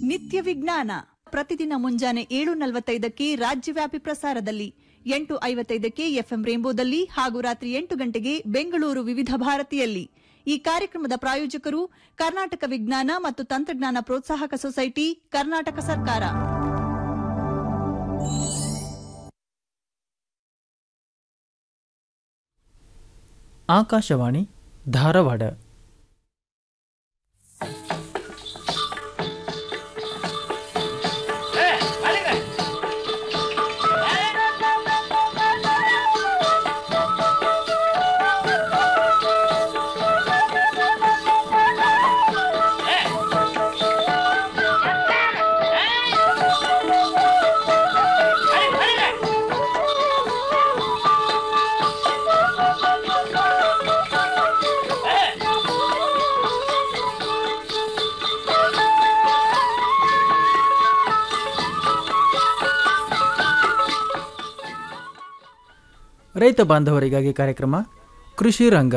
ನಿತ್ಯ ವಿಜ್ಞಾನ ಪ್ರತಿದಿನ ಮುಂಜಾನೆ ಏಳು ನಲವತ್ತೈದಕ್ಕೆ ರಾಜ್ಯವ್ಯಾಪಿ ಪ್ರಸಾರದಲ್ಲಿ ಎಂಟು ಐವತ್ತೈದಕ್ಕೆ ಎಫ್ಎಂ ರೇಂಬೋದಲ್ಲಿ ಹಾಗೂ ರಾತ್ರಿ ಎಂಟು ಗಂಟೆಗೆ ಬೆಂಗಳೂರು ವಿವಿಧ ಭಾರತಿಯಲ್ಲಿ ಈ ಕಾರ್ಯಕ್ರಮದ ಪ್ರಾಯೋಜಕರು ಕರ್ನಾಟಕ ವಿಜ್ಞಾನ ಮತ್ತು ತಂತ್ರಜ್ಞಾನ ಪ್ರೋತ್ಸಾಹಕ ಸೊಸೈಟಿ ಕರ್ನಾಟಕ ಸರ್ಕಾರ ಆಕಾಶವಾಣಿ ಧಾರವಾಡ ರೈತ ಬಾಂಧವರಿಗಾಗಿ ಕಾರ್ಯಕ್ರಮ ಕೃಷಿ ರಂಗ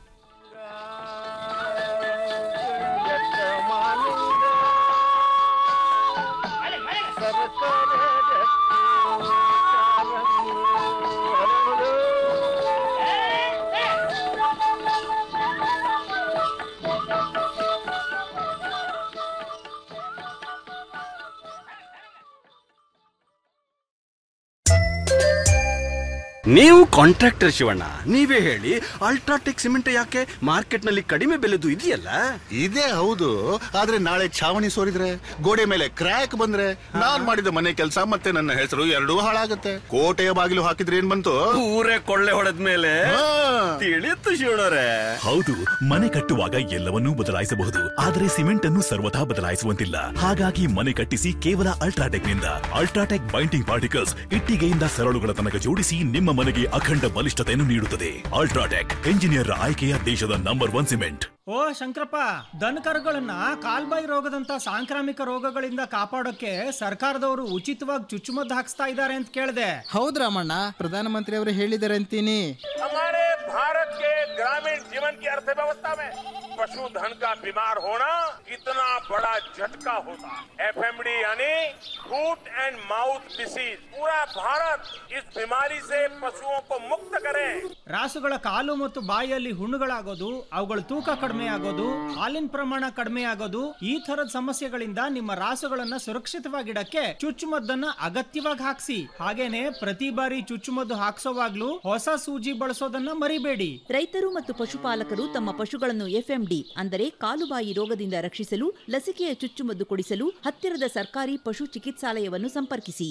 ನೀವು ಕಾಂಟ್ರಾಕ್ಟರ್ ಶಿವಣ್ಣ ನೀವೇ ಹೇಳಿ ಅಲ್ಟ್ರಾಟೆಕ್ ಸಿಮೆಂಟ್ ಯಾಕೆ ಮಾರ್ಕೆಟ್ ನಲ್ಲಿ ಕಡಿಮೆ ಬೆಲೆದು ಇದೆಯಲ್ಲ ಇದೇ ಹೌದು ಆದ್ರೆ ನಾಳೆ ಛಾವಣಿ ಸೋರಿದ್ರೆ ಗೋಡೆ ಮೇಲೆ ಕ್ರ್ಯಾಕ್ ಬಂದ್ರೆ ನಾನ್ ಮಾಡಿದ ಮನೆ ಕೆಲಸ ಮತ್ತೆ ನನ್ನ ಹೆಸರು ಎರಡೂ ಹಾಳಾಗತ್ತೆ ಕೋಟೆಯ ಬಾಗಿಲು ಹಾಕಿದ್ರೆ ಏನ್ ಬಂತು ಊರೇ ಕೊಳ್ಳೆ ಹೊಡೆದ ಮೇಲೆ ಹಾ. ತಿಳಿಯುತ್ತು ಶಿವಣ್ಣರೇ ಹೌದು ಮನೆ ಕಟ್ಟುವಾಗ ಎಲ್ಲವನ್ನೂ ಬದಲಾಯಿಸಬಹುದು ಆದರೆ ಸಿಮೆಂಟ್ ಅನ್ನು ಸರ್ವಥಾ ಬದಲಾಯಿಸುವಂತಿಲ್ಲ ಹಾಗಾಗಿ ಮನೆ ಕಟ್ಟಿಸಿ ಕೇವಲ ಅಲ್ಟ್ರಾಟೆಕ್ ನಿಂದ ಅಲ್ಟ್ರಾಟೆಕ್ ಬೈಂಡಿಂಗ್ ಪಾರ್ಟಿಕಲ್ಸ್ ಇಟ್ಟಿಗೆಯಿಂದ ಸರಳುಗಳ ತನಕ ಜೋಡಿಸಿ ನಿಮ್ಮ ಮನೆಗೆ ಅಖಂಡ ಬಲಿಷ್ಠತೆಯನ್ನು ನೀಡುತ್ತದೆ ಅಲ್ಟ್ರಾಟೆಕ್ ಎಂಜಿನಿಯರ್ ಆಯ್ಕೆಯ ದೇಶದ ನಂಬರ್ ಒನ್ ಸಿಮೆಂಟ್ ಓ ಶಂಕರಪ್ಪ ದನ ಕರುಗಳನ್ನ ಕಾಲ್ಬಾಯಿ ರೋಗದಂತ ಸಾಂಕ್ರಾಮಿಕ ರೋಗಗಳಿಂದ ಕಾಪಾಡೋಕೆ ಸರ್ಕಾರದವರು ಉಚಿತವಾಗಿ ಚುಚ್ಚುಮದ್ದು ಹಾಕ್ಸ್ತಾ ಇದ್ದಾರೆ ಅಂತ ಕೇಳಿದೆ ಹೌದ್ ರಾಮಣ್ಣ ಪ್ರಧಾನಮಂತ್ರಿ ಅವರು ಹೇಳಿದ್ದಾರೆ ಅಂತೀನಿ हमारे भारत के ग्रामीण जीवन की अर्थव्यवस्था में पशुधन का बीमार होना कितना बड़ा झटका होता है एफएमडी यानी फूट एंड माउथ डिसीज पूरा भारत इस बीमारी से पशुओं को मुक्त करे ರಾಸುಗಳ ಕಾಲು ಮತ್ತು ಬಾಯಿಯಲ್ಲಿ ಹುಣ್ಣುಗಳಾಗೋದು ಅವುಗಳ ತೂಕ ಕಡಿಮೆ ಆಗೋದು ಹಾಲಿನ ಪ್ರಮಾಣ ಕಡಿಮೆ ಆಗೋದು ಈ ತರದ ಸಮಸ್ಯೆಗಳಿಂದ ನಿಮ್ಮ ರಾಸುಗಳನ್ನ ಸುರಕ್ಷಿತವಾಗಿಡಕ್ಕೆ ಚುಚ್ಚುಮದ್ದನ್ನ ಅಗತ್ಯವಾಗಿ ಹಾಕ್ಸಿ ಹಾಗೇನೆ ಪ್ರತಿ ಬಾರಿ ಚುಚ್ಚುಮದ್ದು ಹಾಕ್ಸೋವಾಗ್ಲೂ ಹೊಸ ಸೂಜಿ ಬಳಸೋದನ್ನ ಮರಿಬೇಡಿ ರೈತರು ಮತ್ತು ಪಶುಪಾಲಕರು ತಮ್ಮ ಪಶುಗಳನ್ನು ಎಫ್ಎಂಡಿ ಅಂದರೆ ಕಾಲುಬಾಯಿ ರೋಗದಿಂದ ರಕ್ಷಿಸಲು ಲಸಿಕೆಯ ಚುಚ್ಚುಮದ್ದು ಕೊಡಿಸಲು ಹತ್ತಿರದ ಸರ್ಕಾರಿ ಪಶು ಚಿಕಿತ್ಸಾಲಯವನ್ನು ಸಂಪರ್ಕಿಸಿ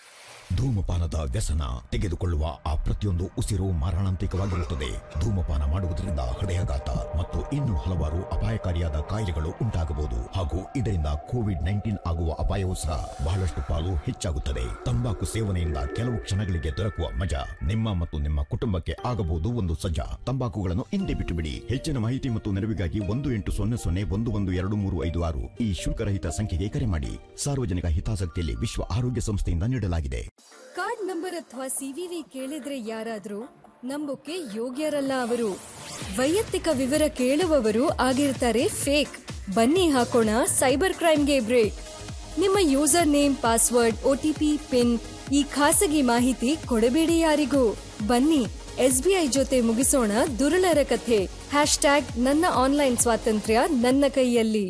ಧೂಮಪಾನದ ವ್ಯಸನ ತೆಗೆದುಕೊಳ್ಳುವ ಆ ಪ್ರತಿಯೊಂದು ಉಸಿರು ಮಾರಣಾಂತಿಕವಾಗಿರುತ್ತದೆ ಧೂಮಪಾನ ಮಾಡುವುದರಿಂದ ಹೃದಯಾಘಾತ ಮತ್ತು ಇನ್ನು ಹಲವಾರು ಅಪಾಯಕಾರಿಯಾದ ಕಾಯಿಲೆಗಳು ಉಂಟಾಗಬಹುದು ಹಾಗೂ ಇದರಿಂದ ಕೋವಿಡ್ ನೈನ್ಟೀನ್ ಆಗುವ ಅಪಾಯವೂ ಸಹ ಬಹಳಷ್ಟು ಪಾಲು ಹೆಚ್ಚಾಗುತ್ತದೆ ತಂಬಾಕು ಸೇವನೆಯಿಂದ ಕೆಲವು ಕ್ಷಣಗಳಿಗೆ ದೊರಕುವ ಮಜಾ ನಿಮ್ಮ ಮತ್ತು ನಿಮ್ಮ ಕುಟುಂಬಕ್ಕೆ ಆಗಬಹುದು ಒಂದು ಸಜ್ಜಾ ತಂಬಾಕುಗಳನ್ನು ಹಿಂದೆ ಬಿಟ್ಟು ಬಿಡಿ ಹೆಚ್ಚಿನ ಮಾಹಿತಿ ಮತ್ತು ನೆರವಿಗಾಗಿ ಒಂದು ಎಂಟು ಸೊನ್ನೆ ಸೊನ್ನೆ ಒಂದು ಒಂದು ಎರಡು ಮೂರು ಐದು ಆರು ಈ ಶುಲ್ಕರಹಿತ ಸಂಖ್ಯೆಗೆ ಕರೆ ಮಾಡಿ ಸಾರ್ವಜನಿಕ ಹಿತಾಸಕ್ತಿಯಲ್ಲಿ ವಿಶ್ವ ಆರೋಗ್ಯ ಸಂಸ್ಥೆಯಿಂದ ನೀಡಲಾಗಿದೆ ಕಾರ್ಡ್ ನಂಬರ್ ಅಥವಾ ಸಿವಿವಿ ಕೇಳಿದ್ರೆ ಯಾರಾದ್ರೂ ನಂಬೋಕೆ ಯೋಗ್ಯರಲ್ಲ ಅವರು ವೈಯಕ್ತಿಕ ವಿವರ ಕೇಳುವವರು ಆಗಿರ್ತಾರೆ ಫೇಕ್ ಬನ್ನಿ ಹಾಕೋಣ ಸೈಬರ್ ಕ್ರೈಮ್ಗೆ ಬ್ರೇಕ್ ನಿಮ್ಮ user name password OTP PIN ಈ ಖಾಸಗಿ ಮಾಹಿತಿ ಕೊಡಬೇಡಿ ಯಾರಿಗೂ ಬನ್ನಿ ಎಸ್ಬಿಐ ಜೊತೆ ಮುಗಿಸೋಣ ದುರುಳರ ಕಥೆ ಹ್ಯಾಶ್ ಟ್ಯಾಗ್ ನನ್ನ ಆನ್ಲೈನ್ ಸ್ವಾತಂತ್ರ್ಯ ನನ್ನ ಕೈಯಲ್ಲಿ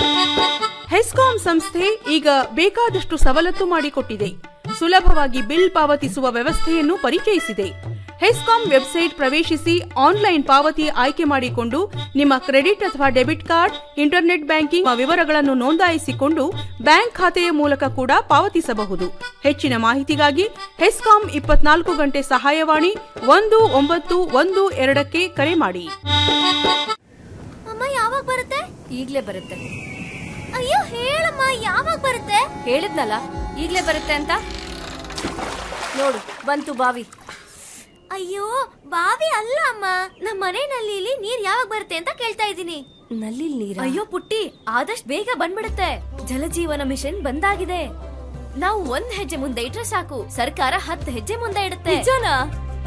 ಹೆಸ್ಕಾಂ ಸಂಸ್ಥೆ ಈಗ ಬೇಕಾದಷ್ಟು ಸವಲತ್ತು ಮಾಡಿಕೊಟ್ಟಿದೆ ಸುಲಭವಾಗಿ ಬಿಲ್ ಪಾವತಿಸುವ ವ್ಯವಸ್ಥೆಯನ್ನು ಪರಿಚಯಿಸಿದೆ ಹೆಸ್ಕಾಂ ವೆಬ್ಸೈಟ್ ಪ್ರವೇಶಿಸಿ ಆನ್ಲೈನ್ ಪಾವತಿ ಆಯ್ಕೆ ಮಾಡಿಕೊಂಡು ನಿಮ್ಮ ಕ್ರೆಡಿಟ್ ಅಥವಾ ಡೆಬಿಟ್ ಕಾರ್ಡ್ ಇಂಟರ್ನೆಟ್ ಬ್ಯಾಂಕಿಂಗ್ ವಿವರಗಳನ್ನು ನೋಂದಾಯಿಸಿಕೊಂಡು ಬ್ಯಾಂಕ್ ಖಾತೆಯ ಮೂಲಕ ಕೂಡ ಪಾವತಿಸಬಹುದು ಹೆಚ್ಚಿನ ಮಾಹಿತಿಗಾಗಿ ಹೆಸ್ಕಾಂ ಇಪ್ಪತ್ನಾಲ್ಕು ಗಂಟೆ ಸಹಾಯವಾಣಿ ಒಂದು ಒಂಬತ್ತು ಒಂದು ಎರಡಕ್ಕೆ ಕರೆ ಮಾಡಿ ಅಮ್ಮ ಯಾವಾಗ ಬರುತ್ತೆ ಈಗ್ಲೇ ಬರುತ್ತೆ ಅಯ್ಯೋ ಹೇಳಮ್ಮ ಯಾವಾಗ ಬರುತ್ತೆ ಹೇಳಿದ್ನಲ್ಲ ಈಗ್ಲೇ ಬರುತ್ತೆ ಅಂತ ನೋಡು ಬಂತು ಬಾವಿ ಅಯ್ಯೋ ಬಾವಿ ಅಲ್ಲ ಅಮ್ಮ ನಮ್ಮ ಮನೆ ನಲ್ಲಿಲಿ ನೀರ್ ಯಾವಾಗ ಬರುತ್ತೆ ಅಂತ ಕೇಳ್ತಾ ಇದ್ದೀನಿ ನಲ್ಲಿ ನೀರ ಅಯ್ಯೋ ಪುಟ್ಟಿ ಆದಷ್ಟು ಬೇಗ ಬಂದ್ಬಿಡುತ್ತೆ ಜಲಜೀವನ ಮಿಷನ್ ಬಂದಾಗಿದೆ ನಾವು ಒಂದ್ ಹೆಜ್ಜೆ ಮುಂದೆ ಇಟ್ರೆ ಸಾಕು ಸರ್ಕಾರ ಹತ್ತು ಹೆಜ್ಜೆ ಮುಂದೆ ಇಡುತ್ತೆ ನಿಜನಾ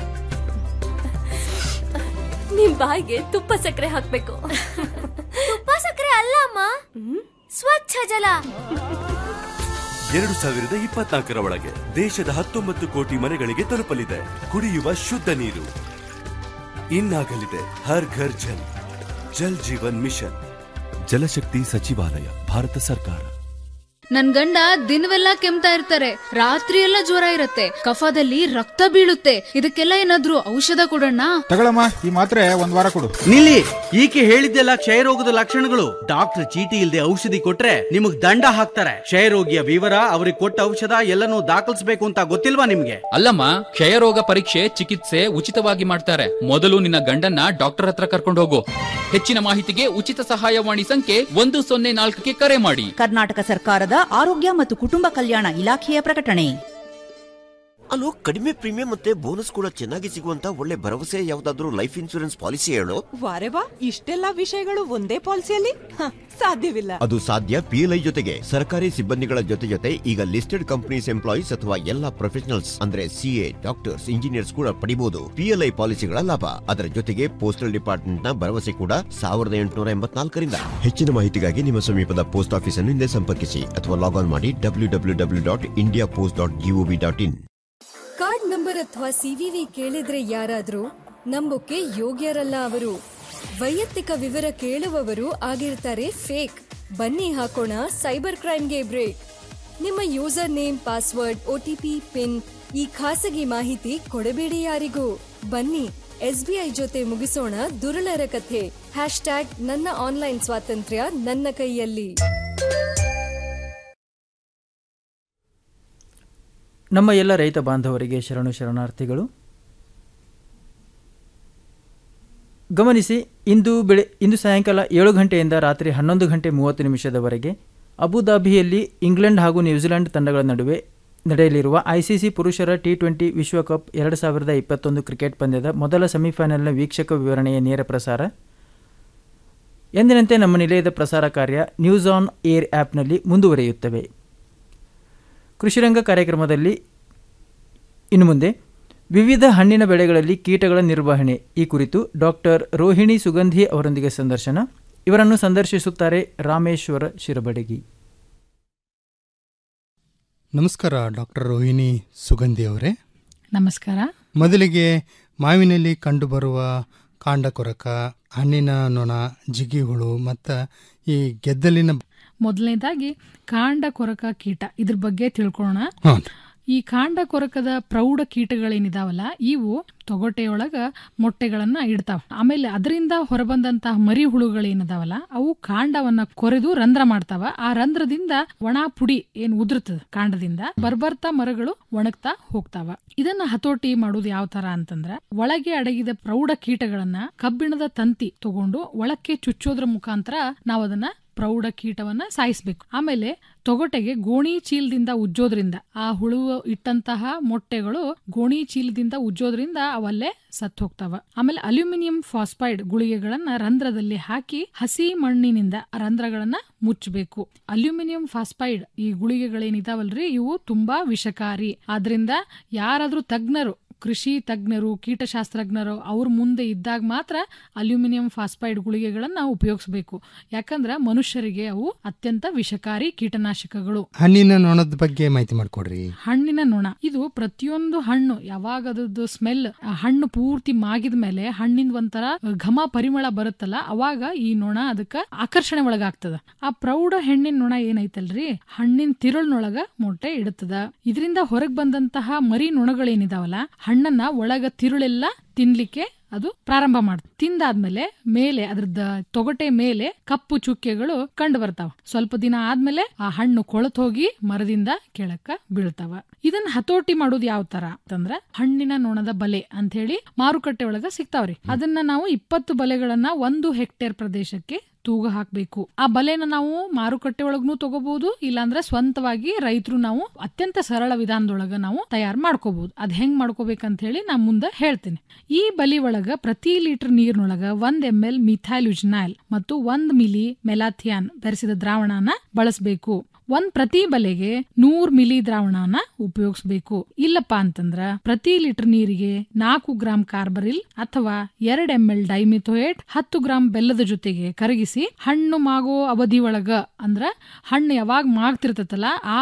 ನಿಮ್ ಬಾಯಿಗೆ ತುಪ್ಪ ಸಕ್ಕರೆ ಹಾಕ್ಬೇಕು ತುಪ್ಪ ಸಕ್ಕರೆ ಅಲ್ಲ ಅಮ್ಮ ಸ್ವಚ್ಛ ಜಲ ಎರಡು ಸಾವಿರದ ಇಪ್ಪತ್ನಾಲ್ಕರ ಒಳಗೆ ದೇಶದ ಹತ್ತೊಂಬತ್ತು ಕೋಟಿ ಮನೆಗಳಿಗೆ ತಲುಪಲಿದೆ ಕುಡಿಯುವ ಶುದ್ಧ ನೀರು ಇನ್ನಾಗಲಿದೆ ಹರ್ ಘರ್ ಜಲ್ ಜಲ್ ಜೀವನ್ ಮಿಷನ್ ಜಲಶಕ್ತಿ ಸಚಿವಾಲಯ ಭಾರತ ಸರ್ಕಾರ ನನ್ ಗಂಡ ದಿನವೆಲ್ಲ ಕೆಮ್ತಾ ಇರ್ತಾರೆ ರಾತ್ರಿ ಎಲ್ಲ ಜ್ವರ ಇರತ್ತೆ ಕಫದಲ್ಲಿ ರಕ್ತ ಬೀಳುತ್ತೆ ಇದಕ್ಕೆಲ್ಲ ಏನಾದ್ರೂ ಔಷಧ ಕೊಡೋಣ ತಗೊಳಮ್ಮ ಈ ಮಾತ್ರೆ ಒಂದ್ ವಾರ ಕೊಡು ನಿಲ್ಲಿ ಈಕೆ ಹೇಳಿದ್ದೆಲ್ಲ ಕ್ಷಯರೋಗದ ಲಕ್ಷಣಗಳು ಡಾಕ್ಟರ್ ಚೀಟಿ ಇಲ್ಲದೆ ಔಷಧಿ ಕೊಟ್ರೆ ನಿಮಗ್ ದಂಡ ಹಾಕ್ತಾರೆ ಕ್ಷಯರೋಗಿಯ ವಿವರ ಅವ್ರಿಗೆ ಕೊಟ್ಟ ಔಷಧ ಎಲ್ಲನೂ ದಾಖಲಿಸಬೇಕು ಅಂತ ಗೊತ್ತಿಲ್ವಾ ನಿಮ್ಗೆ ಅಲ್ಲಮ್ಮ ಕ್ಷಯರೋಗ ಪರೀಕ್ಷೆ ಚಿಕಿತ್ಸೆ ಉಚಿತವಾಗಿ ಮಾಡ್ತಾರೆ ಮೊದಲು ನಿನ್ನ ಗಂಡನ್ನ ಡಾಕ್ಟರ್ ಹತ್ರ ಕರ್ಕೊಂಡು ಹೋಗು ಹೆಚ್ಚಿನ ಮಾಹಿತಿಗೆ ಉಚಿತ ಸಹಾಯವಾಣಿ ಸಂಖ್ಯೆ ಒಂದು ಸೊನ್ನೆ ನಾಲ್ಕಕ್ಕೆ ಕರೆ ಮಾಡಿ ಕರ್ನಾಟಕ ಸರ್ಕಾರದ ಆರೋಗ್ಯ ಮತ್ತು ಕುಟುಂಬ ಕಲ್ಯಾಣ ಇಲಾಖೆಯ ಪ್ರಕಟಣೆ ಅಲ್ಲೋ ಕಡಿಮೆ ಪ್ರೀಮಿಯಂ ಮತ್ತೆ ಬೋನಸ್ ಕೂಡ ಚೆನ್ನಾಗಿ ಸಿಗುವಂತ ಒಳ್ಳೆ ಭರವಸೆ ಯಾವ್ದಾದ್ರು ಲೈಫ್ ಇನ್ಶೂರೆನ್ಸ್ ಪಾಲಿಸಿ ಹೇಳು ವಾರೆ ವಾ ಇಷ್ಟೆಲ್ಲ ವಿಷಯಗಳು ಒಂದೇ ಪಾಲಿಸಿಯಲ್ಲಿ ಹ, ಸಾಧ್ಯವಿಲ್ಲ ಅದು ಸಾಧ್ಯ ಪಿಎಲ್ಐ ಜೊತೆಗೆ ಸರ್ಕಾರಿ ಸಿಬ್ಬಂದಿಗಳ ಜೊತೆ ಜೊತೆ ಈಗ ಲಿಸ್ಟೆಡ್ ಕಂಪನೀಸ್ ಎಂಪ್ಲಾಯೀಸ್ ಅಥವಾ ಎಲ್ಲಾ ಪ್ರೊಫೆಷನಲ್ಸ್ ಅಂದ್ರೆ ಸಿಎ ಡಾಕ್ಟರ್ಸ್ ಇಂಜಿನಿಯರ್ಸ್ ಕೂಡ ಪಡಿಬಹುದು ಪಿಎಲ್ಐ ಪಾಲಿಸಿಗಳ ಲಾಭ ಅದರ ಜೊತೆಗೆ ಪೋಸ್ಟಲ್ ಡಿಪಾರ್ಟ್ಮೆಂಟ್ ನ ಭರವಸೆ ಕೂಡ ಸಾವಿರದ ಎಂಟುನೂರ ಎಂಬತ್ನಾಲ್ಕರಿಂದ ಹೆಚ್ಚಿನ ಮಾಹಿತಿಗಾಗಿ ನಿಮ್ಮ ಸಮೀಪದ ಪೋಸ್ಟ್ ಆಫೀಸ್ ಅನ್ನು ಹಿಂದೆ ಸಂಪರ್ಕಿಸಿ ಅಥವಾ ಲಾಗ್ ಆನ್ ಮಾಡಿ W W W dot India post dot GOV dot in card number ಅಥವಾ ಸಿವಿವಿ ಕೇಳಿದ್ರೆ ಯಾರಾದ್ರೂ ನಂಬೋಕೆ ಯೋಗ್ಯರಲ್ಲ ಅವರು ವೈಯಕ್ತಿಕ ವಿವರ ಕೇಳುವವರು ಆಗಿರ್ತಾರೆ ಫೇಕ್ ಬನ್ನಿ ಹಾಕೋಣ ಸೈಬರ್ ಕ್ರೈಮ್ಗೆ ಬ್ರೇಕ್ ನಿಮ್ಮ user name password OTP PIN ಈ ಖಾಸಗಿ ಮಾಹಿತಿ ಕೊಡಬೇಡಿ ಯಾರಿಗೂ ಬನ್ನಿ ಎಸ್ಬಿಐ ಜೊತೆ ಮುಗಿಸೋಣ ದುರುಳರ ಕಥೆ ಹ್ಯಾಶ್ ಟ್ಯಾಗ್ ನನ್ನ ಆನ್ಲೈನ್ ಸ್ವಾತಂತ್ರ್ಯ ನನ್ನ ಕೈಯಲ್ಲಿ ನಮ್ಮ ಎಲ್ಲ ರೈತ ಬಾಂಧವರಿಗೆ ಶರಣು ಶರಣಾರ್ಥಿಗಳು ಗಮನಿಸಿ ಇಂದು ಬೆಳೆ ಇಂದು ಸಾಯಂಕಾಲ ಏಳು ಗಂಟೆಯಿಂದ ರಾತ್ರಿ ಹನ್ನೊಂದು ಗಂಟೆ ಮೂವತ್ತು ನಿಮಿಷದವರೆಗೆ ಅಬುಧಾಬಿಯಲ್ಲಿ ಇಂಗ್ಲೆಂಡ್ ಹಾಗೂ ನ್ಯೂಜಿಲೆಂಡ್ ತಂಡಗಳ ನಡುವೆ ನಡೆಯಲಿರುವ ಐಸಿಸಿ ಪುರುಷರ ಟಿ ಟ್ವೆಂಟಿ ವಿಶ್ವಕಪ್ ಎರಡು ಸಾವಿರದ ಇಪ್ಪತ್ತೊಂದು ಕ್ರಿಕೆಟ್ ಪಂದ್ಯದ ಮೊದಲ ಸೆಮಿಫೈನಲ್ನ ವೀಕ್ಷಕ ವಿವರಣೆಯ ನೇರ ಪ್ರಸಾರ ಎಂದಿನಂತೆ ನಮ್ಮ ನಿಲಯದ ಪ್ರಸಾರ ಕಾರ್ಯ ನ್ಯೂಸ್ ಆನ್ ಏರ್ ಆ್ಯಪ್ನಲ್ಲಿ ಮುಂದುವರಿಯುತ್ತವೆ ಕೃಷಿರಂಗ ಕಾರ್ಯಕ್ರಮದಲ್ಲಿ ಇನ್ನು ಮುಂದೆ ವಿವಿಧ ಹಣ್ಣಿನ ಬೆಳೆಗಳಲ್ಲಿ ಕೀಟಗಳ ನಿರ್ವಹಣೆ ಈ ಕುರಿತು ಡಾಕ್ಟರ್ ರೋಹಿಣಿ ಸುಗಂಧಿ ಅವರೊಂದಿಗೆ ಸಂದರ್ಶನ ಇವರನ್ನು ಸಂದರ್ಶಿಸುತ್ತಾರೆ ರಾಮೇಶ್ವರ ಶಿರಬಡಗಿ ನಮಸ್ಕಾರ ಡಾಕ್ಟರ್ ರೋಹಿಣಿ ಸುಗಂಧಿ ಅವರೇ ನಮಸ್ಕಾರ ಮೊದಲಿಗೆ ಮಾವಿನಲ್ಲಿ ಕಂಡುಬರುವ ಕಾಂಡ ಕೊರಕ ಹಣ್ಣಿನ ನೊಣ ಜಿಗಿಹುಳು ಮತ್ತು ಈ ಗೆದ್ದಲಿನ ಮೊದಲನೇದಾಗಿ ಕಾಂಡ ಕೊರಕ ಕೀಟ ಇದ್ರ ಬಗ್ಗೆ ತಿಳ್ಕೊಳ್ಳೋಣ ಹಾಂ. ಈ ಕಾಂಡ ಕೊರಕದ ಪ್ರೌಢ ಕೀಟಗಳೇನಿದಾವಲ್ಲ ಇವು ತೊಗಟೆಯೊಳಗ ಮೊಟ್ಟೆಗಳನ್ನ ಇಡ್ತಾವ ಆಮೇಲೆ ಅದರಿಂದ ಹೊರಬಂದಂತಹ ಮರಿ ಹುಳುಗಳೇನಿದಾವಲ್ಲ ಅವು ಕಾಂಡವನ್ನ ಕೊರೆದು ರಂಧ್ರ ಮಾಡ್ತಾವ ಆ ರಂಧ್ರದಿಂದ ಒಣ ಪುಡಿ ಏನ್ ಉದುರ್ತದ ಕಾಂಡದಿಂದ ಬರ್ಬರ್ತಾ ಮರಗಳು ಒಣಗ್ತಾ ಹೋಗ್ತಾವ ಇದನ್ನ ಹತೋಟಿ ಮಾಡುದು ಯಾವ ತರ ಅಂತಂದ್ರ ಒಳಗೆ ಅಡಗಿದ ಪ್ರೌಢ ಕೀಟಗಳನ್ನ ಕಬ್ಬಿಣದ ತಂತಿ ತಗೊಂಡು ಒಳಕ್ಕೆ ಚುಚ್ಚೋದ್ರ ಮುಖಾಂತರ ನಾವು ಅದನ್ನ ಪ್ರೌಢ ಕೀಟವನ್ನ ಸಾಯಿಸ್ಬೇಕು ಆಮೇಲೆ ತೊಗಟೆಗೆ ಗೋಣಿ ಚೀಲದಿಂದ ಉಜ್ಜೋದ್ರಿಂದ ಆ ಹುಳು ಇಟ್ಟಂತಹ ಮೊಟ್ಟೆಗಳು ಗೋಣಿ ಚೀಲದಿಂದ ಉಜ್ಜೋದ್ರಿಂದ ಅವಲ್ಲೇ ಸತ್ತು ಹೋಗ್ತಾವ ಆಮೇಲೆ ಅಲ್ಯೂಮಿನಿಯಂ ಫಾಸ್ಫೈಡ್ ಗುಳಿಗೆಗಳನ್ನ ರಂಧ್ರದಲ್ಲಿ ಹಾಕಿ ಹಸಿ ಮಣ್ಣಿನಿಂದ ಆ ರಂಧ್ರಗಳನ್ನ ಮುಚ್ಚಬೇಕು ಅಲ್ಯೂಮಿನಿಯಂ ಫಾಸ್ಫೈಡ್ ಈ ಗುಳಿಗೆಗಳೇನಿದಾವಲ್ರಿ ಇವು ತುಂಬಾ ವಿಷಕಾರಿ ಆದ್ರಿಂದ ಯಾರಾದ್ರೂ ತಜ್ಞರು ಕೃಷಿ ತಜ್ಞರು ಕೀಟಶಾಸ್ತ್ರಜ್ಞರು ಅವ್ರ ಮುಂದೆ ಇದ್ದಾಗ ಮಾತ್ರ ಅಲ್ಯೂಮಿನಿಯಂ ಫಾಸ್ಫೈಡ್ ಗುಳಿಗೆಗಳನ್ನ ಉಪಯೋಗಿಸಬೇಕು ಯಾಕಂದ್ರೆ ಮನುಷ್ಯರಿಗೆ ಅವು ಅತ್ಯಂತ ವಿಷಕಾರಿ ಕೀಟನಾಶಕಗಳು ಹಣ್ಣಿನ ನೊಣದ ಬಗ್ಗೆ ಮಾಹಿತಿ ಮಾಡಿಕೊಡ್ರಿ ಹಣ್ಣಿನ ನೊಣ ಇದು ಪ್ರತಿಯೊಂದು ಹಣ್ಣು ಯಾವಾಗ ಅದ್ರದ್ದು ಸ್ಮೆಲ್ ಹಣ್ಣು ಪೂರ್ತಿ ಮಾಗಿದ ಮೇಲೆ ಹಣ್ಣಿನ ಒಂಥರ ಘಮ ಪರಿಮಳ ಬರುತ್ತಲ್ಲ ಅವಾಗ ಈ ನೊಣ ಅದಕ್ಕ ಆಕರ್ಷಣೆ ಒಳಗಾಗ್ತದ ಆ ಪ್ರೌಢ ಹೆಣ್ಣಿನ ನೊಣ ಏನೈತಲ್ರಿ ಹಣ್ಣಿನ ತಿರುಳ್ನೊಳಗ ಮೊಟ್ಟೆ ಇಡುತ್ತದ ಇದರಿಂದ ಹೊರಗ್ ಬಂದಂತಹ ಮರಿ ನೊಣಗಳೇನಿದಾವಲ್ಲ ಹಣ್ಣನ್ನ ಒಳಗ ತಿರುಳೆಲ್ಲ ತಿನ್ಲಿಕ್ಕೆ ಅದು ಪ್ರಾರಂಭ ಮಾಡ್ತದೆ ತಿಂದಾದ್ಮೇಲೆ ಮೇಲೆ ಅದ್ರದ್ದು ತೊಗಟೆ ಮೇಲೆ ಕಪ್ಪು ಚುಕ್ಕೆಗಳು ಕಂಡು ಬರ್ತಾವ ಸ್ವಲ್ಪ ದಿನ ಆದ್ಮೇಲೆ ಆ ಹಣ್ಣು ಕೊಳತ್ ಹೋಗಿ ಮರದಿಂದ ಕೆಳಕ್ಕ ಬೀಳ್ತಾವ ಇದನ್ನ ಹತೋಟಿ ಮಾಡೋದು ಯಾವ ತರ ಅಂತಂದ್ರ ಹಣ್ಣಿನ ನೊಣದ ಬಲೆ ಅಂತ ಹೇಳಿ ಮಾರುಕಟ್ಟೆ ಒಳಗ ಸಿಗ್ತಾವ್ರಿ ಅದನ್ನ ನಾವು ಇಪ್ಪತ್ತು ಬಲೆಗಳನ್ನ ಒಂದು ಹೆಕ್ಟೇರ್ ಪ್ರದೇಶಕ್ಕೆ ತೂಗ ಹಾಕ್ಬೇಕು ಆ ಬಲೆನ ನಾವು ಮಾರುಕಟ್ಟೆ ಒಳಗ್ನು ತಗೋಬಹುದು ಇಲ್ಲಾಂದ್ರೆ ಸ್ವಂತವಾಗಿ ರೈತರು ನಾವು ಅತ್ಯಂತ ಸರಳ ವಿಧಾನದೊಳಗ ನಾವು ತಯಾರು ಮಾಡ್ಕೋಬಹುದು ಅದ್ ಹೆಂಗ್ ಮಾಡ್ಕೋಬೇಕಂತ ಹೇಳಿ ನಾ ಮುಂದೆ ಹೇಳ್ತೀನಿ ಈ ಬಲಿ ಒಳಗ ಪ್ರತಿ ಲೀಟರ್ ನೀರಿನೊಳಗ ಒಂದ್ ಎಂ ಎಲ್ ಮಿಥೈಲ್ ಯುಜ್ನಾಯ್ಲ್ ಮತ್ತು ಒಂದ್ ಮಿಲಿ ಮೆಲಾಥಿಯಾನ್ ಬೆರೆಸಿದ ದ್ರಾವಣನ ಬಳಸಬೇಕು ಒಂದ್ ಪ್ರತಿ ಬಲೆಗೆ ನೂರ್ ಮಿಲಿ ದ್ರಾವಣನ ಉಪಯೋಗಿಸಬೇಕು ಇಲ್ಲಪ್ಪ ಅಂತಂದ್ರ ಪ್ರತಿ ಲೀಟರ್ ನೀರಿಗೆ ನಾಲ್ಕು ಗ್ರಾಂ ಕಾರ್ಬರಿಲ್ ಅಥವಾ ಎರಡ್ ಎಂ ಎಲ್ ಡೈಮಿಥೋಯೇಟ್ ಹತ್ತು ಗ್ರಾಂ ಬೆಲ್ಲದ ಜೊತೆಗೆ ಕರಗಿಸಿ ಹಣ್ಣು ಮಾಗೋ ಅವಧಿ ಒಳಗ ಅಂದ್ರ ಹಣ್ಣು ಯಾವಾಗ ಮಾಗ್ತಿರ್ತತಲ್ಲ ಆ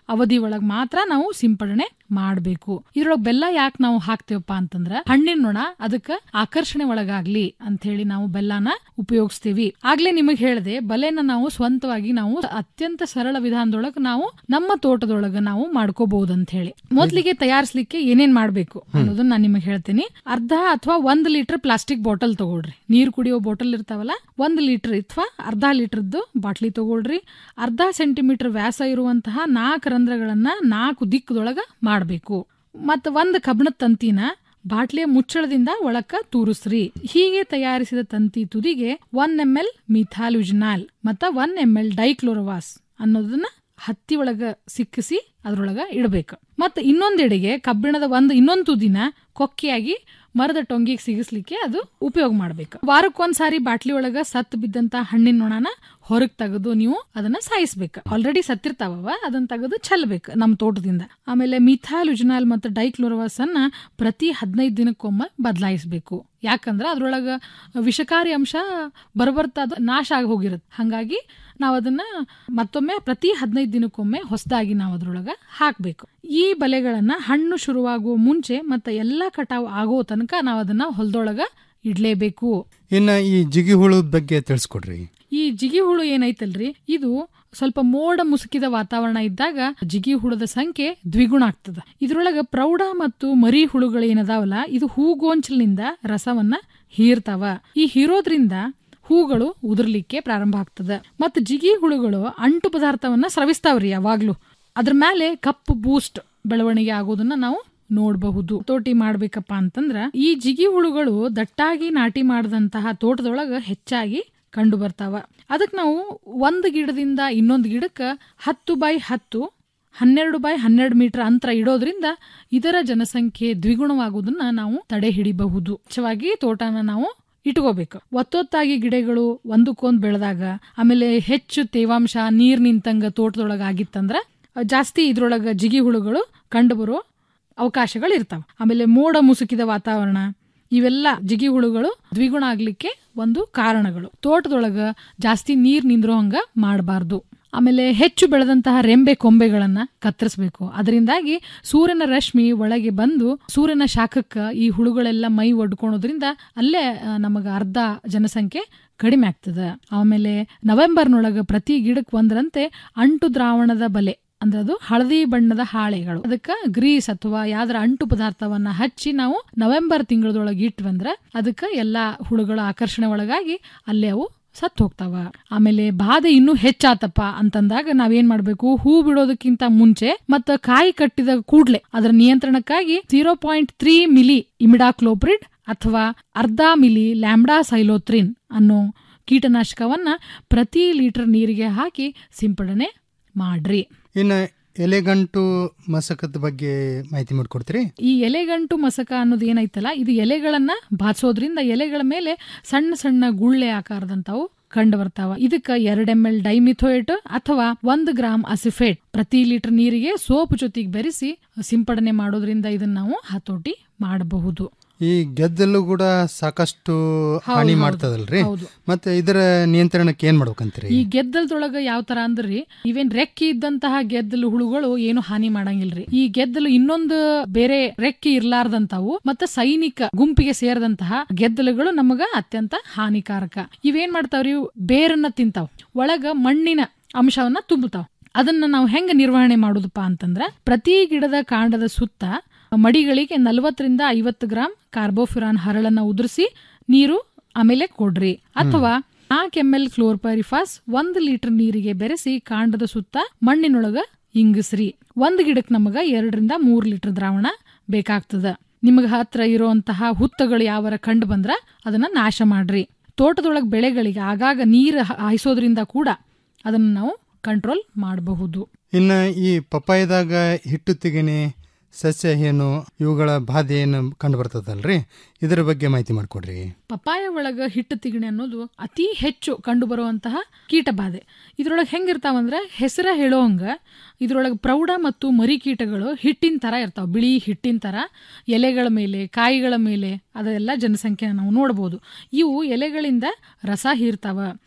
ಅವಧಿ ಒಳಗ್ ಮಾತ್ರ ನಾವು ಸಿಂಪಡಣೆ ಮಾಡಬೇಕು ಇದ್ರೊಳಗ್ ಬೆಲ್ಲ ಯಾಕೆ ನಾವು ಹಾಕ್ತೇವಪ್ಪ ಅಂತಂದ್ರ ಹಣ್ಣಿನ ನೊಣ ಅದಕ್ಕ ಆಕರ್ಷಣೆ ಒಳಗಾಗ್ಲಿ ಅಂತ ಹೇಳಿ ನಾವು ಬೆಲ್ಲನ ಉಪಯೋಗಿಸ್ತೀವಿ ಆಗ್ಲೇ ನಿಮಗ್ ಹೇಳ್ದೆ ಬಲೆನ ನಾವು ಸ್ವಂತವಾಗಿ ನಾವು ಅತ್ಯಂತ ಸರಳ ವಿಧಾನದೊಳಗ ನಾವು ನಮ್ಮ ತೋಟದೊಳಗ ನಾವು ಮಾಡ್ಕೋಬಹುದು ಅಂತ ಹೇಳಿ ಮೊದ್ಲಿಗೆ ತಯಾರಿಸ್ಲಿಕ್ಕೆ ಏನೇನ್ ಮಾಡ್ಬೇಕು ಅನ್ನೋದನ್ನ ನಾನು ನಿಮಗೆ ಹೇಳ್ತೀನಿ ಅರ್ಧ ಅಥವಾ ಒಂದ್ ಲೀಟರ್ ಪ್ಲಾಸ್ಟಿಕ್ ಬಾಟಲ್ ತಗೊಳ್ರಿ ನೀರ್ ಕುಡಿಯೋ ಬಾಟಲ್ ಇರ್ತಾವಲ್ಲ ಒಂದ್ ಲೀಟರ್ ಅಥವಾ ಅರ್ಧ ಲೀಟರ್ದು ಬಾಟ್ಲಿ ತಗೊಳ್ರಿ ಅರ್ಧ ಸೆಂಟಿಮೀಟರ್ ವ್ಯಾಸ ಇರುವಂತಹ ನಾಲ್ಕು ರಂಧ್ರಗಳನ್ನ ನಾಲ್ಕು ದಿಕ್ಕದೊಳಗ ಮಾಡಬೇಕು ಮತ್ತ ಒಂದ್ ಕಬ್ಣದ ತಂತಿನ ಬಾಟ್ಲಿಯ ಮುಚ್ಚಳದಿಂದ ಒಳಕ್ಕ ತೂರಿಸ್ರಿ ಹೀಗೆ ತಯಾರಿಸಿದ ತಂತಿ ತುದಿಗೆ ಒನ್ ಎಂ ಎಲ್ ಮಿಥಾಲುಜ್ನಾಲ್ ಮತ್ತ ಒನ್ ಎಂ ಎಲ್ ಡೈಕ್ಲೋರವಾಸ್ ಅನ್ನೋದನ್ನ ಹತ್ತಿ ಒಳಗ ಸಿಕ್ಕಿಸಿ ಅದ್ರೊಳಗ ಇಡಬೇಕು ಮತ್ತ ಇನ್ನೊಂದೆಡೆಗೆ ಕಬ್ಬಿಣದ ಒಂದು ಇನ್ನೊಂದು ತುದಿನ ಕೊಕ್ಕೆಯಾಗಿ ಮರದ ಟೊಂಗಿಗೆ ಸಿಗಿಸ್ಲಿಕ್ಕೆ ಅದು ಉಪಯೋಗ ಮಾಡ್ಬೇಕು ವಾರಕ್ಕೊಂದ್ಸಾರಿ ಬಾಟ್ಲಿ ಒಳಗ ಸತ್ ಬಿದ್ದಂತ ಹಣ್ಣಿನ ನೊಣನ ಹೊರಗ್ ತೆಗೆದು ನೀವು ಅದನ್ನ ಸಾಯಿಸ್ಬೇಕು ಆಲ್ರೆಡಿ ಸತ್ತಿರ್ತಾವ ಅದನ್ನ ತೆಗೆದು ಚೆಲ್ಬೇಕು ನಮ್ಮ ತೋಟದಿಂದ ಆಮೇಲೆ ಮಿಥಾಲ್ ಉಜ್ನಾಲ್ ಮತ್ತು ಡೈಕ್ಲೋರವಾಸ್ ಅನ್ನ ಪ್ರತಿ ಹದಿನೈದು ದಿನಕ್ಕೊಮ್ಮೆ ಬದಲಾಯಿಸಬೇಕು ಯಾಕಂದ್ರೆ ಅದ್ರೊಳಗ ವಿಷಕಾರಿ ಅಂಶ ಬರ್ಬರ್ತಾ ಅದು ನಾಶ ಆಗಿ ಹೋಗಿರುತ್ತೆ ಹಂಗಾಗಿ ನಾವು ಅದನ್ನ ಮತ್ತೊಮ್ಮೆ ಪ್ರತಿ ಹದಿನೈದು ದಿನಕ್ಕೊಮ್ಮೆ ಹೊಸದಾಗಿ ನಾವು ಅದ್ರೊಳಗ ಹಾಕ್ಬೇಕು ಈ ಬಲೆಗಳನ್ನ ಹಣ್ಣು ಶುರುವಾಗುವ ಮುಂಚೆ ಮತ್ತೆ ಎಲ್ಲಾ ಕಟಾವು ಆಗೋ ತನಕ ನಾವು ಅದನ್ನ ಹೊಲದೊಳಗ ಇಡ್ಲೇಬೇಕು ಇನ್ನ ಈ ಜಿಗಿ ಹುಳದ ಬಗ್ಗೆ ತಿಳಿಸ್ಕೊಡ್ರಿ ಈ ಜಿಗಿ ಹುಳು ಏನೈತಲ್ರಿ ಇದು ಸ್ವಲ್ಪ ಮೋಡ ಮುಸುಕಿದ ವಾತಾವರಣ ಇದ್ದಾಗ ಜಿಗಿ ಹುಳದ ಸಂಖ್ಯೆ ದ್ವಿಗುಣ ಆಗ್ತದ ಇದ್ರೊಳಗ ಪ್ರೌಢ ಮತ್ತು ಮರಿ ಹುಳುಗಳು ಏನದಾವಲ್ಲ ಇದು ಹೂಗೋಂಚಲಿನಿಂದ ರಸವನ್ನ ಹೀರ್ತಾವ ಈ ಹೀರೋದ್ರಿಂದ ಹೂಗಳು ಉದುರ್ಲಿಕ್ಕೆ ಪ್ರಾರಂಭ ಆಗ್ತದ ಮತ್ತ ಜಿಗಿ ಹುಳುಗಳು ಅಂಟು ಪದಾರ್ಥವನ್ನ ಸ್ರವಿಸ್ತಾವ್ರಿ ಯಾವಾಗ್ಲೂ ಅದ್ರ ಮೇಲೆ ಕಪ್ಪು ಬೂಸ್ಟ್ ಬೆಳವಣಿಗೆ ಆಗೋದನ್ನ ನಾವು ನೋಡಬಹುದು ತೋಟಿ ಮಾಡ್ಬೇಕಪ್ಪ ಅಂತಂದ್ರ ಈ ಜಿಗಿ ಹುಳುಗಳು ದಟ್ಟಾಗಿ ನಾಟಿ ಮಾಡಿದಂತಹ ತೋಟದೊಳಗ ಹೆಚ್ಚಾಗಿ ಕಂಡು ಬರ್ತಾವ ಅದಕ್ಕೆ ನಾವು ಒಂದು ಗಿಡದಿಂದ ಇನ್ನೊಂದು ಗಿಡಕ್ಕೆ ಹತ್ತು ಬೈ ಹತ್ತು ಹನ್ನೆರಡು ಬೈ ಹನ್ನೆರಡು ಮೀಟರ್ ಅಂತರ ಇಡೋದ್ರಿಂದ ಇದರ ಜನಸಂಖ್ಯೆ ದ್ವಿಗುಣವಾಗುವುದನ್ನ ನಾವು ತಡೆ ಹಿಡಿಬಹುದು ಮುಖ್ಯವಾಗಿ ತೋಟನ ನಾವು ಇಟ್ಕೋಬೇಕು ಒತ್ತೊತ್ತಾಗಿ ಗಿಡಗಳು ಒಂದಕ್ಕೊಂದು ಬೆಳೆದಾಗ ಆಮೇಲೆ ಹೆಚ್ಚು ತೇವಾಂಶ ನೀರ್ ನಿಂತಂಗ ತೋಟದೊಳಗ ಆಗಿತ್ತಂದ್ರ ಜಾಸ್ತಿ ಇದ್ರೊಳಗ ಜಿಗಿ ಹುಳುಗಳು ಕಂಡುಬರೋ ಅವಕಾಶಗಳು ಇರ್ತಾವ ಆಮೇಲೆ ಮೋಡ ಮುಸುಕಿದ ವಾತಾವರಣ ಇವೆಲ್ಲ ಜಿಗಿ ಹುಳುಗಳು ದ್ವಿಗುಣ ಆಗ್ಲಿಕ್ಕೆ ಒಂದು ಕಾರಣಗಳು ತೋಟದೊಳಗ ಜಾಸ್ತಿ ನೀರ್ ನಿಂದ್ರೋ ಹಂಗ ಮಾಡಬಾರ್ದು ಆಮೇಲೆ ಹೆಚ್ಚು ಬೆಳೆದಂತಹ ರೆಂಬೆ ಕೊಂಬೆಗಳನ್ನ ಕತ್ತರಿಸಬೇಕು ಅದರಿಂದಾಗಿ ಸೂರ್ಯನ ರಶ್ಮಿ ಒಳಗೆ ಬಂದು ಸೂರ್ಯನ ಶಾಖಕ್ಕ ಈ ಹುಳುಗಳೆಲ್ಲ ಮೈ ಒಡ್ಕೊಳೋದ್ರಿಂದ ಅಲ್ಲೇ ನಮಗ ಅರ್ಧ ಜನಸಂಖ್ಯೆ ಕಡಿಮೆ ಆಗ್ತದ ಆಮೇಲೆ ನವೆಂಬರ್ನೊಳಗ ಪ್ರತಿ ಗಿಡಕ್ಕೆ ಒಂದರಂತೆ ಅಂಟು ದ್ರಾವಣದ ಬಲೆ ಅಂದ್ರೆ ಅದು ಹಳದಿ ಬಣ್ಣದ ಹಾಳೆಗಳು ಅದಕ್ಕ ಗ್ರೀಸ್ ಅಥವಾ ಯಾವ್ದಾರ ಅಂಟು ಪದಾರ್ಥವನ್ನ ಹಚ್ಚಿ ನಾವು ನವೆಂಬರ್ ತಿಂಗಳದೊಳಗೆ ಇಟ್ವಂದ್ರ ಅದಕ್ಕ ಎಲ್ಲಾ ಹುಳುಗಳ ಆಕರ್ಷಣೆ ಒಳಗಾಗಿ ಅಲ್ಲೇ ಅವು ಸತ್ ಹೋಗ್ತಾವ ಆಮೇಲೆ ಬಾಧೆ ಇನ್ನೂ ಹೆಚ್ಚಾತಪ್ಪ ಅಂತಂದಾಗ ನಾವೇನ್ ಮಾಡ್ಬೇಕು ಹೂ ಬಿಡೋದಕ್ಕಿಂತ ಮುಂಚೆ ಮತ್ತ ಕಾಯಿ ಕಟ್ಟಿದ ಕೂಡ್ಲೆ ಅದರ ನಿಯಂತ್ರಣಕ್ಕಾಗಿ zero point three milli imidacloprid ಅಥವಾ ಅರ್ಧ ಮಿಲಿ ಲ್ಯಾಂಬ್ಡಾ ಸೈಲೋತ್ರಿನ್ ಅನ್ನೋ ಕೀಟನಾಶಕವನ್ನ ಪ್ರತಿ ಲೀಟರ್ ನೀರಿಗೆ ಹಾಕಿ ಸಿಂಪಡಣೆ ಮಾಡ್ರಿ ಇನ್ನ ಎಲೆಗಂಟು ಮಸಕದ ಬಗ್ಗೆ ಮಾಹಿತಿ ಮಾಡಿಕೊಡ್ತೀರಿ ಈ ಎಲೆಗಂಟು ಮಸಕ ಅನ್ನೋದು ಏನೈತಲ್ಲ ಇದು ಎಲೆಗಳನ್ನ ಬಾಚೋದ್ರಿಂದ ಎಲೆಗಳ ಮೇಲೆ ಸಣ್ಣ ಸಣ್ಣ ಗುಳ್ಳೆ ಆಕಾರದಂತಾವು ಕಂಡು ಬರ್ತಾವ ಇದಕ್ಕ ಎರಡ್ ಎಂ ಎಲ್ ಡೈಮಿಥೋಯೇಟ್ ಅಥವಾ ಒಂದ್ ಗ್ರಾಮ್ ಅಸಿಫೇಟ್ ಪ್ರತಿ ಲೀಟರ್ ನೀರಿಗೆ ಸೋಪ್ ಜೊತೆಗೆ ಬೆರೆಸಿ ಸಿಂಪಡಣೆ ಮಾಡೋದ್ರಿಂದ ಇದನ್ನ ನಾವು ಹತೋಟಿ ಮಾಡಬಹುದು ಈ ಗೆದ್ದಲು ಕೂಡ ಸಾಕಷ್ಟು ಹಾನಿ ಹೌದು, ಮಾಡ್ತದಲ್ರಿ ಹೌದು. ಮತ್ತೆ ಇದರ ನಿಯಂತ್ರಣಕ್ಕೆ ಏನ್ ಮಾಡ್ಬೇಕಂತೀರಿ ಈ ಗೆದ್ದಲದೊಳಗ ಯಾವ ತರ ಅಂದ್ರಿ ಇವೇನ್ ರೆಕ್ಕೆ ಇದ್ದಂತಹ ಗೆದ್ದಲು ಹುಳುಗಳು ಏನು ಹಾನಿ ಮಾಡಂಗಿಲ್ರಿ ಈ ಗೆದ್ದಲು ಇನ್ನೊಂದು ಬೇರೆ ರೆಕ್ಕೆ ಇರ್ಲಾರ್ದಂತಾವು ಮತ್ತೆ ಸೈನಿಕ ಗುಂಪಿಗೆ ಸೇರಿದಂತಹ ಗೆದ್ದಲುಗಳು ನಮಗ ಅತ್ಯಂತ ಹಾನಿಕಾರಕ ಇವೇನ್ ಮಾಡ್ತಾವ್ರಿ ಇವು ಬೇರನ್ನ ತಿಂತಾವ್ ಒಳಗ ಮಣ್ಣಿನ ಅಂಶವನ್ನ ತುಂಬುತ್ತಾವ್ ಅದನ್ನ ನಾವು ಹೆಂಗ ನಿರ್ವಹಣೆ ಮಾಡುದಪ್ಪ ಅಂತಂದ್ರ ಪ್ರತಿ ಗಿಡದ ಕಾಂಡದ ಸುತ್ತ ಮಡಿಗಳಿಗೆ ನಲವತ್ತರಿಂದ ಐವತ್ತು ಗ್ರಾಂ ಕಾರ್ಬೋಫಿರಾನ್ ಹರಳನ್ನ ಉದುರಿಸಿ ನೀರು ಆಮೇಲೆ ಕೊಡ್ರಿ ಅಥವಾ ನಾಲ್ಕು ಎಂ ಎಲ್ ಕ್ಲೋರ್ಪರಿಫಾಸ್ ಒಂದು ಲೀಟರ್ ನೀರಿಗೆ ಬೆರೆಸಿ ಕಾಂಡದ ಸುತ್ತ ಮಣ್ಣಿನೊಳಗ ಇಂಗಿಸ್ರಿ ಒಂದ್ ಗಿಡಕ್ಕೆ ನಮಗ ಎರಡರಿಂದ ಮೂರ್ ಲೀಟರ್ ದ್ರಾವಣ ಬೇಕಾಗ್ತದ ನಿಮಗ ಹತ್ರ ಇರುವಂತಹ ಹುತ್ತಗಳು ಯಾವರ ಕಂಡು ಬಂದ್ರ ಅದನ್ನ ನಾಶ ಮಾಡ್ರಿ ತೋಟದೊಳಗ ಬೆಳೆಗಳಿಗೆ ಆಗಾಗ ನೀರು ಹಾಯಿಸೋದ್ರಿಂದ ಕೂಡ ಅದನ್ನ ನಾವು ಕಂಟ್ರೋಲ್ ಮಾಡಬಹುದು ಇನ್ನ ಈ ಪಪ್ಪಾಯದಾಗ ಹಿಟ್ಟು ತೆಗೆನೆ ಸಸ್ಯ ಏನು ಇವುಗಳ ಬಾಧೆ ಏನು ಕಂಡು ಬರ್ತದಲ್ರಿ ಇದರ ಬಗ್ಗೆ ಮಾಹಿತಿ ಮಾಡಿಕೊಡ್ರಿ ಪಪಾಯ ಒಳಗ ಹಿಟ್ಟು ತಿಗಣೆ ಅನ್ನೋದು ಅತಿ ಹೆಚ್ಚು ಕಂಡು ಬರುವಂತಹ ಕೀಟಬಾಧೆ ಇದ್ರೊಳಗೆ ಹೆಂಗಿರ್ತಾವಂದ್ರೆ ಹೆಸರ ಹೇಳೋಂಗ ಇದ್ರೊಳಗೆ ಪ್ರೌಢ ಮತ್ತು ಮರಿ ಕೀಟಗಳು ಹಿಟ್ಟಿನ ತರ ಇರ್ತಾವ ಬಿಳಿ ಹಿಟ್ಟಿನ ತರ ಎಲೆಗಳ ಮೇಲೆ ಕಾಯಿಗಳ ಮೇಲೆ ಅದೆಲ್ಲ ಜನಸಂಖ್ಯೆ ನಾವು ನೋಡ್ಬೋದು ಇವು ಎಲೆಗಳಿಂದ ರಸ ಹೀರ್ತಾವ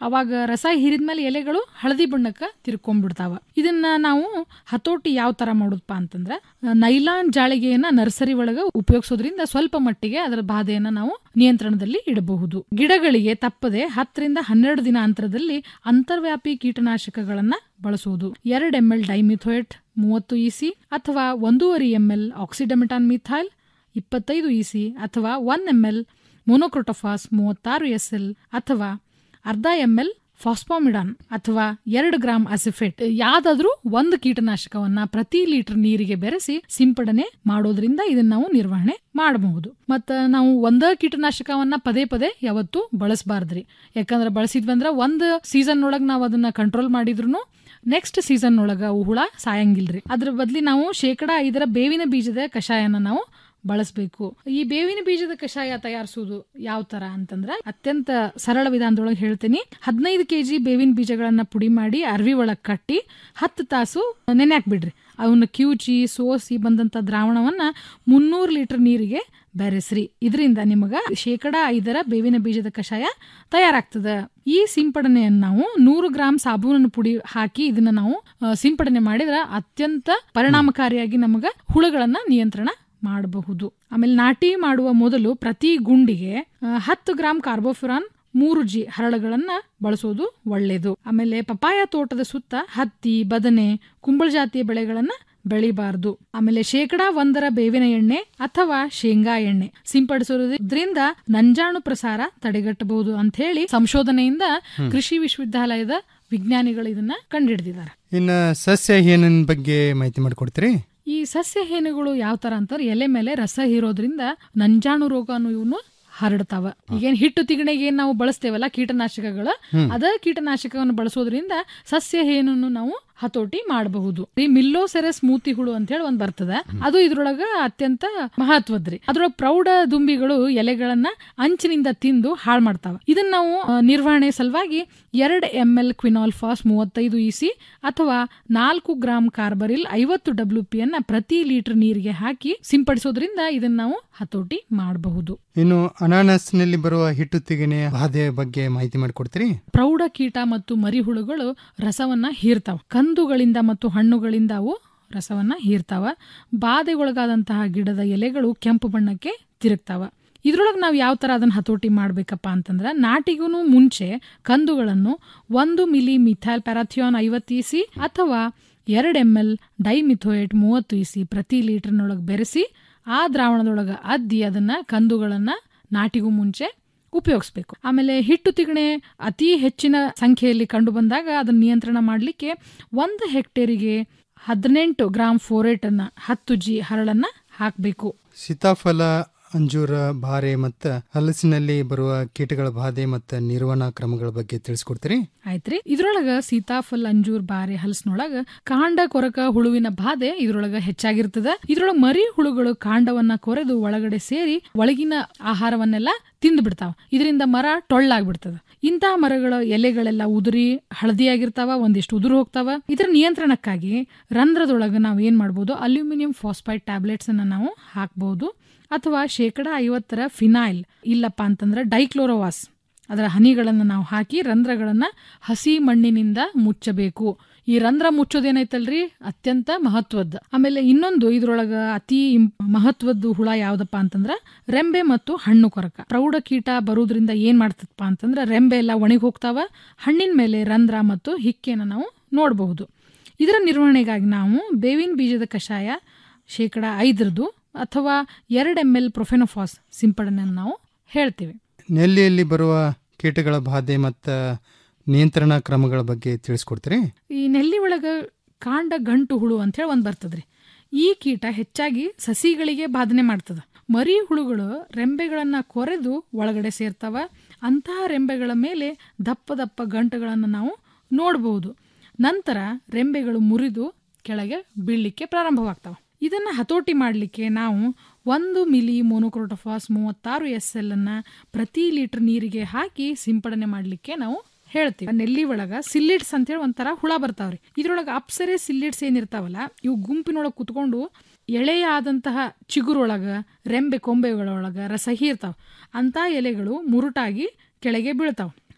ಅವಾಗ ರಸ ಹೀರಿದ್ಮೇಲೆ ಎಲೆಗಳು ಹಳದಿ ಬಣ್ಣಕ್ಕೆ ತಿರ್ಕೊಂಡ್ಬಿಡ್ತಾವ ಇದನ್ನ ನಾವು ಹತೋಟಿ ಯಾವ ತರ ಮಾಡೋದಪ್ಪ ಅಂತಂದ್ರೆ ಆ, ನೈಲಾನ್ ಜಾಳಿಗೆಯನ್ನ ನರ್ಸರಿ ಒಳಗ ಉಪಯೋಗಿಸೋದ್ರಿಂದ ಸ್ವಲ್ಪ ಮಟ್ಟಿಗೆ ಅದರ ಬಾಧೆಯನ್ನ ನಾವು ನಿಯಂತ್ರಣದಲ್ಲಿ ಇಡಬಹುದು ಗಿಡಗಳಿಗೆ ತಪ್ಪದೆ ಹತ್ತರಿಂದ ಹನ್ನೆರಡು ದಿನ ಅಂತರದಲ್ಲಿ ಅಂತರ್ವ್ಯಾಪಿ ಕೀಟನಾಶಕಗಳನ್ನ ಬಳಸುವುದು ಎರಡು ಎಂ ಎಲ್ ಡೈಮಿಥೋಯೇಟ್ ಮೂವತ್ತು ಇಸಿ ಅಥವಾ ಒಂದೂವರೆ ಎಂ ಎಲ್ ಆಕ್ಸಿಡಮಿಟಾನ್ ಮಿಥೈಲ್ ಇಪ್ಪತ್ತೈದು ಇಸಿ ಅಥವಾ ಒನ್ ಎಂ ಎಲ್ ಮೊನೊಕ್ರೋಟೋಫಾಸ್ ಮೂವತ್ತಾರು ಎಸ್ ಎಲ್ ಅಥವಾ ಅರ್ಧ ಎಂ ಎಲ್ ಫಾಸ್ಫಾಮಿಡಾನ್ ಅಥವಾ ಎರಡು ಗ್ರಾಂ ಅಸಿಫೇಟ್ ಯಾವ್ದಾದ್ರೂ ಒಂದು ಕೀಟನಾಶಕವನ್ನ ಪ್ರತಿ ಲೀಟರ್ ನೀರಿಗೆ ಬೆರೆಸಿ ಸಿಂಪಡಣೆ ಮಾಡೋದ್ರಿಂದ ಇದನ್ನ ನಾವು ನಿರ್ವಹಣೆ ಮಾಡಬಹುದು ಮತ್ತ ನಾವು ಒಂದ ಕೀಟನಾಶಕವನ್ನ ಪದೇ ಪದೇ ಯಾವತ್ತೂ ಬಳಸಬಾರ್ದ್ರಿ ಯಾಕಂದ್ರೆ ಬಳಸಿದ್ವಂದ್ರ ಒಂದ್ ಸೀಸನ್ ಒಳಗ್ ನಾವು ಅದನ್ನ ಕಂಟ್ರೋಲ್ ಮಾಡಿದ್ರು ನೆಕ್ಸ್ಟ್ ಸೀಸನ್ ಒಳಗ ಅವು ಹುಳ ಸಾಯಂಗಿಲ್ರಿ ಅದ್ರ ಬದ್ಲಿ ನಾವು ಶೇಕಡ ಐದರ ಬೇವಿನ ಬೀಜದ ಕಷಾಯನ ನಾವು ಬಳಸಬೇಕು ಈ ಬೇವಿನ ಬೀಜದ ಕಷಾಯ ತಯಾರಿಸುವುದು ಯಾವ ತರ ಅಂತಂದ್ರೆ ಅತ್ಯಂತ ಸರಳ ವಿಧಾನದೊಳಗೆ ಹೇಳ್ತೀನಿ ಹದಿನೈದು ಕೆಜಿ ಬೇವಿನ ಬೀಜಗಳನ್ನ ಪುಡಿ ಮಾಡಿ ಅರ್ವಿ ಒಳಗ್ ಕಟ್ಟಿ ಹತ್ತು ತಾಸು ನೆನೆ ಹಾಕ್ಬಿಡ್ರಿ ಅವನ್ನ ಕಿವುಚಿ ಸೋಸಿ ಬಂದಂತ ದ್ರಾವಣವನ್ನ ಮುನ್ನೂರು ಲೀಟರ್ ನೀರಿಗೆ ಬೆರೆಸ್ರಿ ಇದರಿಂದ ನಿಮಗ ಶೇಕಡ ಐದರ ಬೇವಿನ ಬೀಜದ ಕಷಾಯ ತಯಾರಾಗ್ತದ ಈ ಸಿಂಪಡಣೆಯನ್ನು ನಾವು ನೂರು ಗ್ರಾಂ ಸಾಬೂನನ್ನು ಪುಡಿ ಹಾಕಿ ಇದನ್ನ ನಾವು ಆ, ಸಿಂಪಡಣೆ ಮಾಡಿದ್ರೆ ಅತ್ಯಂತ ಪರಿಣಾಮಕಾರಿಯಾಗಿ ನಮಗ ಹುಳುಗಳನ್ನ ನಿಯಂತ್ರಣ ಮಾಡಬಹುದು ಆಮೇಲೆ ನಾಟಿ ಮಾಡುವ ಮೊದಲು ಪ್ರತಿ ಗುಂಡಿಗೆ ಆ, ಹತ್ತು ಗ್ರಾಂ ಕಾರ್ಬೋಫುರಾನ್ ಮೂರು ಜಿ ಹರಳುಗಳನ್ನ ಬಳಸೋದು ಒಳ್ಳೆಯದು ಆಮೇಲೆ ಪಪಾಯ ತೋಟದ ಸುತ್ತ ಹತ್ತಿ ಬದನೆ ಕುಂಬಳ ಜಾತಿಯ ಬೆಳೆಗಳನ್ನ ಬೆಳಿಬಾರ್ದು ಆಮೇಲೆ ಶೇಕಡಾ ಒಂದರ ಬೇವಿನ ಎಣ್ಣೆ ಅಥವಾ ಶೇಂಗಾ ಎಣ್ಣೆ ಸಿಂಪಡಿಸೋದ್ರಿಂದ ನಂಜಾಣು ಪ್ರಸಾರ ತಡೆಗಟ್ಟಬಹುದು ಅಂತ ಹೇಳಿ ಸಂಶೋಧನೆಯಿಂದ ಹ್ಮ್. ಕೃಷಿ ವಿಶ್ವವಿದ್ಯಾಲಯದ ವಿಜ್ಞಾನಿಗಳು ಇದನ್ನ ಕಂಡುಹಿಡಿದಿದ್ದಾರೆ ಇನ್ನು ಸಸ್ಯ ಏನಿನ ಬಗ್ಗೆ ಮಾಹಿತಿ ಮಾಡಿಕೊಡ್ತೀರಿ ಈ ಸಸ್ಯ ಹೇನುಗಳು ಯಾವ ತರ ಅಂತಾರೆ ಎಲೆ ಮೇಲೆ ರಸ ಹೀರೋದ್ರಿಂದ ನಂಜಾಣು ರೋಗ ಅನ್ನೋ ಇವನು ಹರಡ್ತಾವ ಈಗೇನ್ ಹಿಟ್ಟು ತಿಗಣೆಗೆ ಏನ್ ನಾವು ಬಳಸ್ತೇವಲ್ಲ ಕೀಟನಾಶಕಗಳು ಹ್ಮ್. ಅದ ಕೀಟನಾಶಕವನ್ನು ಬಳಸೋದ್ರಿಂದ ಸಸ್ಯ ಹೇನನ್ನು ನಾವು ಹತೋಟಿ ಮಾಡಬಹುದು ಈ ಮಿಲ್ಲೋಸೆರಸ್ ಮೂತಿ ಹುಳು ಅಂತ ಹೇಳಿ ಒಂದ್ ಬರ್ತದ ಅದು ಇದ್ರೊಳಗ ಅತ್ಯಂತ ಮಹತ್ವದ್ರಿ ಅದ್ರೊಳಗ ಪ್ರೌಢ ದುಂಬಿಗಳು ಎಲೆಗಳನ್ನ ಅಂಚಿನಿಂದ ತಿಂದು ಹಾಳು ಮಾಡ್ತಾವ ಇದನ್ನ ನಾವು ಆ, ನಿರ್ವಹಣೆ ಸಲುವಾಗಿ ಎರಡ್ ಎಂ ಎಲ್ ಕ್ವಿನಾಲ್ಫಾಸ್ ಮೂವತ್ತೈದು ಇಸಿ ಅಥವಾ ನಾಲ್ಕು ಗ್ರಾಂ ಕಾರ್ಬರಿಲ್ ಐವತ್ತು ಡಬ್ಲ್ಯೂ ಪಿ ಅನ್ನ ಪ್ರತಿ ಲೀಟರ್ ನೀರಿಗೆ ಹಾಕಿ ಸಿಂಪಡಿಸೋದ್ರಿಂದ ಇದನ್ನ ನಾವು ಹತೋಟಿ ಮಾಡಬಹುದು ಇನ್ನು ಅನಾನಸ್ನಲ್ಲಿ ಬರುವ ಹಿಟ್ಟು ತಿಗಣೆ ಬಾಧೆಯ ಬಗ್ಗೆ ಮಾಹಿತಿ ಮಾಡಿಕೊಡ್ತೀರಿ ಪ್ರೌಢ ಕೀಟ ಮತ್ತು ಮರಿಹುಳುಗಳು ರಸವನ್ನ ಹೀರ್ತಾವ ಕಂದುಗಳಿಂದ ಮತ್ತು ಹಣ್ಣುಗಳಿಂದ ಅವು ರಸವನ್ನ ಹೀರ್ತಾವ ಬಾಧೆಗೊಳಗಾದಂತಹ ಗಿಡದ ಎಲೆಗಳು ಕೆಂಪು ಬಣ್ಣಕ್ಕೆ ತಿರುಗ್ತಾವ ಇದ್ರೊಳಗೆ ನಾವು ಯಾವ ಥರ ಅದನ್ನು ಹತೋಟಿ ಮಾಡಬೇಕಪ್ಪ ಅಂತಂದ್ರೆ ನಾಟಿಗೂ ಮುಂಚೆ ಕಂದುಗಳನ್ನು ಒಂದು ಮಿಲಿ ಮಿಥೈಲ್ ಪ್ಯಾರಾಥಿಯಾನ್ ಐವತ್ತು ಇಸಿ ಅಥವಾ ಎರಡು ಎಮ್ ಎಲ್ ಡೈಮಿಥೋಯೇಟ್ ಮೂವತ್ತು ಇಸಿ ಪ್ರತಿ ಲೀಟರ್ನೊಳಗೆ ಬೆರೆಸಿ ಆ ದ್ರಾವಣದೊಳಗೆ ಅದ್ದಿ ಅದನ್ನ ಕಂದುಗಳನ್ನ ನಾಟಿಗೂ ಮುಂಚೆ ಉಪಯೋಗಿಸ್ಬೇಕು ಆಮೇಲೆ ಹಿಟ್ಟು ತಿಗಣೆ ಅತಿ ಹೆಚ್ಚಿನ ಸಂಖ್ಯೆಯಲ್ಲಿ ಕಂಡು ಬಂದಾಗ ಅದನ್ನ ನಿಯಂತ್ರಣ ಮಾಡಲಿಕ್ಕೆ ಒಂದು ಹೆಕ್ಟೇರಿಗೆ ಹದಿನೆಂಟು ಗ್ರಾಂ ಫೋರೇಟ್ ಅನ್ನ ಹತ್ತು ಜಿ ಹರಳನ್ನ ಹಾಕಬೇಕು ಸೀತಾಫಲ ಅಂಜೂರ ಬಾರೆ ಮತ್ತು ಹಲಸಿನಲ್ಲಿ ಬರುವ ಕೀಟಗಳ ಬಾಧೆ ಮತ್ತು ನಿರ್ವಹಣಾ ಕ್ರಮಗಳ ಬಗ್ಗೆ ತಿಳಿಸ್ಕೊಡ್ತೀರಿ ಆಯ್ತ್ರಿ ಇದ್ರೊಳಗ ಸೀತಾಫಲ್ ಅಂಜೂರ್ ಬಾರೆ ಹಲಸಿನೊಳಗ ಕಾಂಡ ಕೊರಕ ಹುಳುವಿನ ಬಾಧೆ ಇದ್ರೊಳಗ ಹೆಚ್ಚಾಗಿರ್ತದ ಇದ್ರೊಳಗ ಮರಿ ಹುಳುಗಳು ಕಾಂಡವನ್ನ ಕೊರೆದು ಒಳಗಡೆ ಸೇರಿ ಒಳಗಿನ ಆಹಾರವನ್ನೆಲ್ಲ ತಿಂದು ಬಿಡ್ತಾವ ಇದರಿಂದ ಮರ ಟೊಳ್ಳಾಗ್ಬಿಡ್ತದ ಇಂತಹ ಮರಗಳ ಎಲೆಗಳೆಲ್ಲ ಉದುರಿ ಹಳದಿಯಾಗಿರ್ತಾವ ಒಂದಿಷ್ಟು ಉದುರು ಹೋಗ್ತಾವ ಇದರ ನಿಯಂತ್ರಣಕ್ಕಾಗಿ ರಂಧ್ರದೊಳಗ ನಾವು ಏನ್ ಮಾಡ್ಬೋದು ಅಲ್ಯೂಮಿನಿಯಂ ಫಾಸ್ಫೈಡ್ ಟ್ಯಾಬ್ಲೆಟ್ಸ್ ಅನ್ನ ನಾವು ಹಾಕ್ಬಹುದು ಅಥವಾ ಶೇಕಡ ಐವತ್ತರ ಫಿನಾಯ್ಲ್ ಇಲ್ಲಪ್ಪ ಅಂತಂದ್ರೆ ಡೈಕ್ಲೋರೋವಾಸ್ ಅದರ ಹನಿಗಳನ್ನು ನಾವು ಹಾಕಿ ರಂಧ್ರಗಳನ್ನ ಹಸಿ ಮಣ್ಣಿನಿಂದ ಮುಚ್ಚಬೇಕು ಈ ರಂಧ್ರ ಮುಚ್ಚೋದೇನೈತಲ್ರಿ ಅತ್ಯಂತ ಮಹತ್ವದ್ದು ಆಮೇಲೆ ಇನ್ನೊಂದು ಇದ್ರೊಳಗ ಅತಿ ಇಂಪ್- ಮಹತ್ವದ್ದು ಹುಳ ಯಾವ್ದಪ್ಪ ಅಂತಂದ್ರ ರೆಂಬೆ ಮತ್ತು ಹಣ್ಣು ಕೊರಕ ಪ್ರೌಢ ಕೀಟ ಬರುವುದರಿಂದ ಏನ್ ಮಾಡ್ತದಪ್ಪ ಅಂತಂದ್ರ ರೆಂಬೆ ಎಲ್ಲ ಒಣಗಿ ಹೋಗ್ತಾವ ಹಣ್ಣಿನ ಮೇಲೆ ರಂಧ್ರ ಮತ್ತು ಹಿಕ್ಕೆನ ನಾವು ನೋಡಬಹುದು ಇದರ ನಿರ್ವಹಣೆಗಾಗಿ ನಾವು ಬೇವಿನ ಬೀಜದ ಕಷಾಯ ಶೇಕಡ ಐದರದು ಅಥವಾ ಎರಡು ಎಮ್ ಎಲ್ ಪ್ರೊಫೆನೋಫಾಸ್ ಸಿಂಪಡಣೆಯನ್ನು ನಾವು ಹೇಳ್ತೀವಿ ನೆಲ್ಲಿಯಲ್ಲಿ ಬರುವ ಕೀಟಗಳ ಬಾಧೆ ಮತ್ತು ನಿಯಂತ್ರಣ ಕ್ರಮಗಳ ಬಗ್ಗೆ ತಿಳಿಸ್ಕೊಡ್ತೀರಿ ಈ ನೆಲ್ಲಿ ಒಳಗ ಕಾಂಡ ಗಂಟು ಹುಳು ಅಂತ ಹೇಳಿ ಒಂದು ಬರ್ತದ್ರಿ ಈ ಕೀಟ ಹೆಚ್ಚಾಗಿ ಸಸಿಗಳಿಗೆ ಬಾಧನೆ ಮಾಡ್ತದ ಮರಿ ಹುಳುಗಳು ರೆಂಬೆಗಳನ್ನ ಕೊರೆದು ಒಳಗಡೆ ಸೇರ್ತಾವ ಅಂತಹ ರೆಂಬೆಗಳ ಮೇಲೆ ದಪ್ಪ ದಪ್ಪ ಗಂಟುಗಳನ್ನು ನಾವು ನೋಡಬಹುದು ನಂತರ ರೆಂಬೆಗಳು ಮುರಿದು ಕೆಳಗೆ ಬೀಳಲಿಕ್ಕೆ ಪ್ರಾರಂಭವಾಗ್ತಾವ ಇದನ್ನ ಹತೋಟಿ ಮಾಡಲಿಕ್ಕೆ ನಾವು ಒಂದು ಮಿಲಿ ಮೋನೋಕ್ರೋಟೋಫಾಸ್ ಮೂವತ್ತಾರು ಎಸ್ ಎಲ್ ಅನ್ನ ಪ್ರತಿ ಲೀಟರ್ ನೀರಿಗೆ ಹಾಕಿ ಸಿಂಪಡಣೆ ಮಾಡಲಿಕ್ಕೆ ನಾವು ಹೇಳ್ತೀವಿ ನೆಲ್ಲಿ ಒಳಗ ಸಿಲ್ಲಿಡ್ಸ್ ಅಂತೇಳಿ ಒಂಥರ ಹುಳ ಬರ್ತಾವ್ರಿ ಇದ್ರೊಳಗ ಅಪ್ಸರೆ ಸಿಲ್ಲಿಡ್ಸ್ ಏನಿರ್ತಾವಲ್ಲ ಇವು ಗುಂಪಿನೊಳಗೆ ಕುತ್ಕೊಂಡು ಎಳೆಯಾದಂತಹ ಚಿಗುರೊಳಗ ರೆಂಬೆ ಕೊಂಬೆಗಳೊಳಗ ರಸ ಹೀರ್ತಾವ ಅಂತ ಎಲೆಗಳು ಮುರುಟಾಗಿ ಕೆಳಗೆ ಬೀಳ್ತಾವ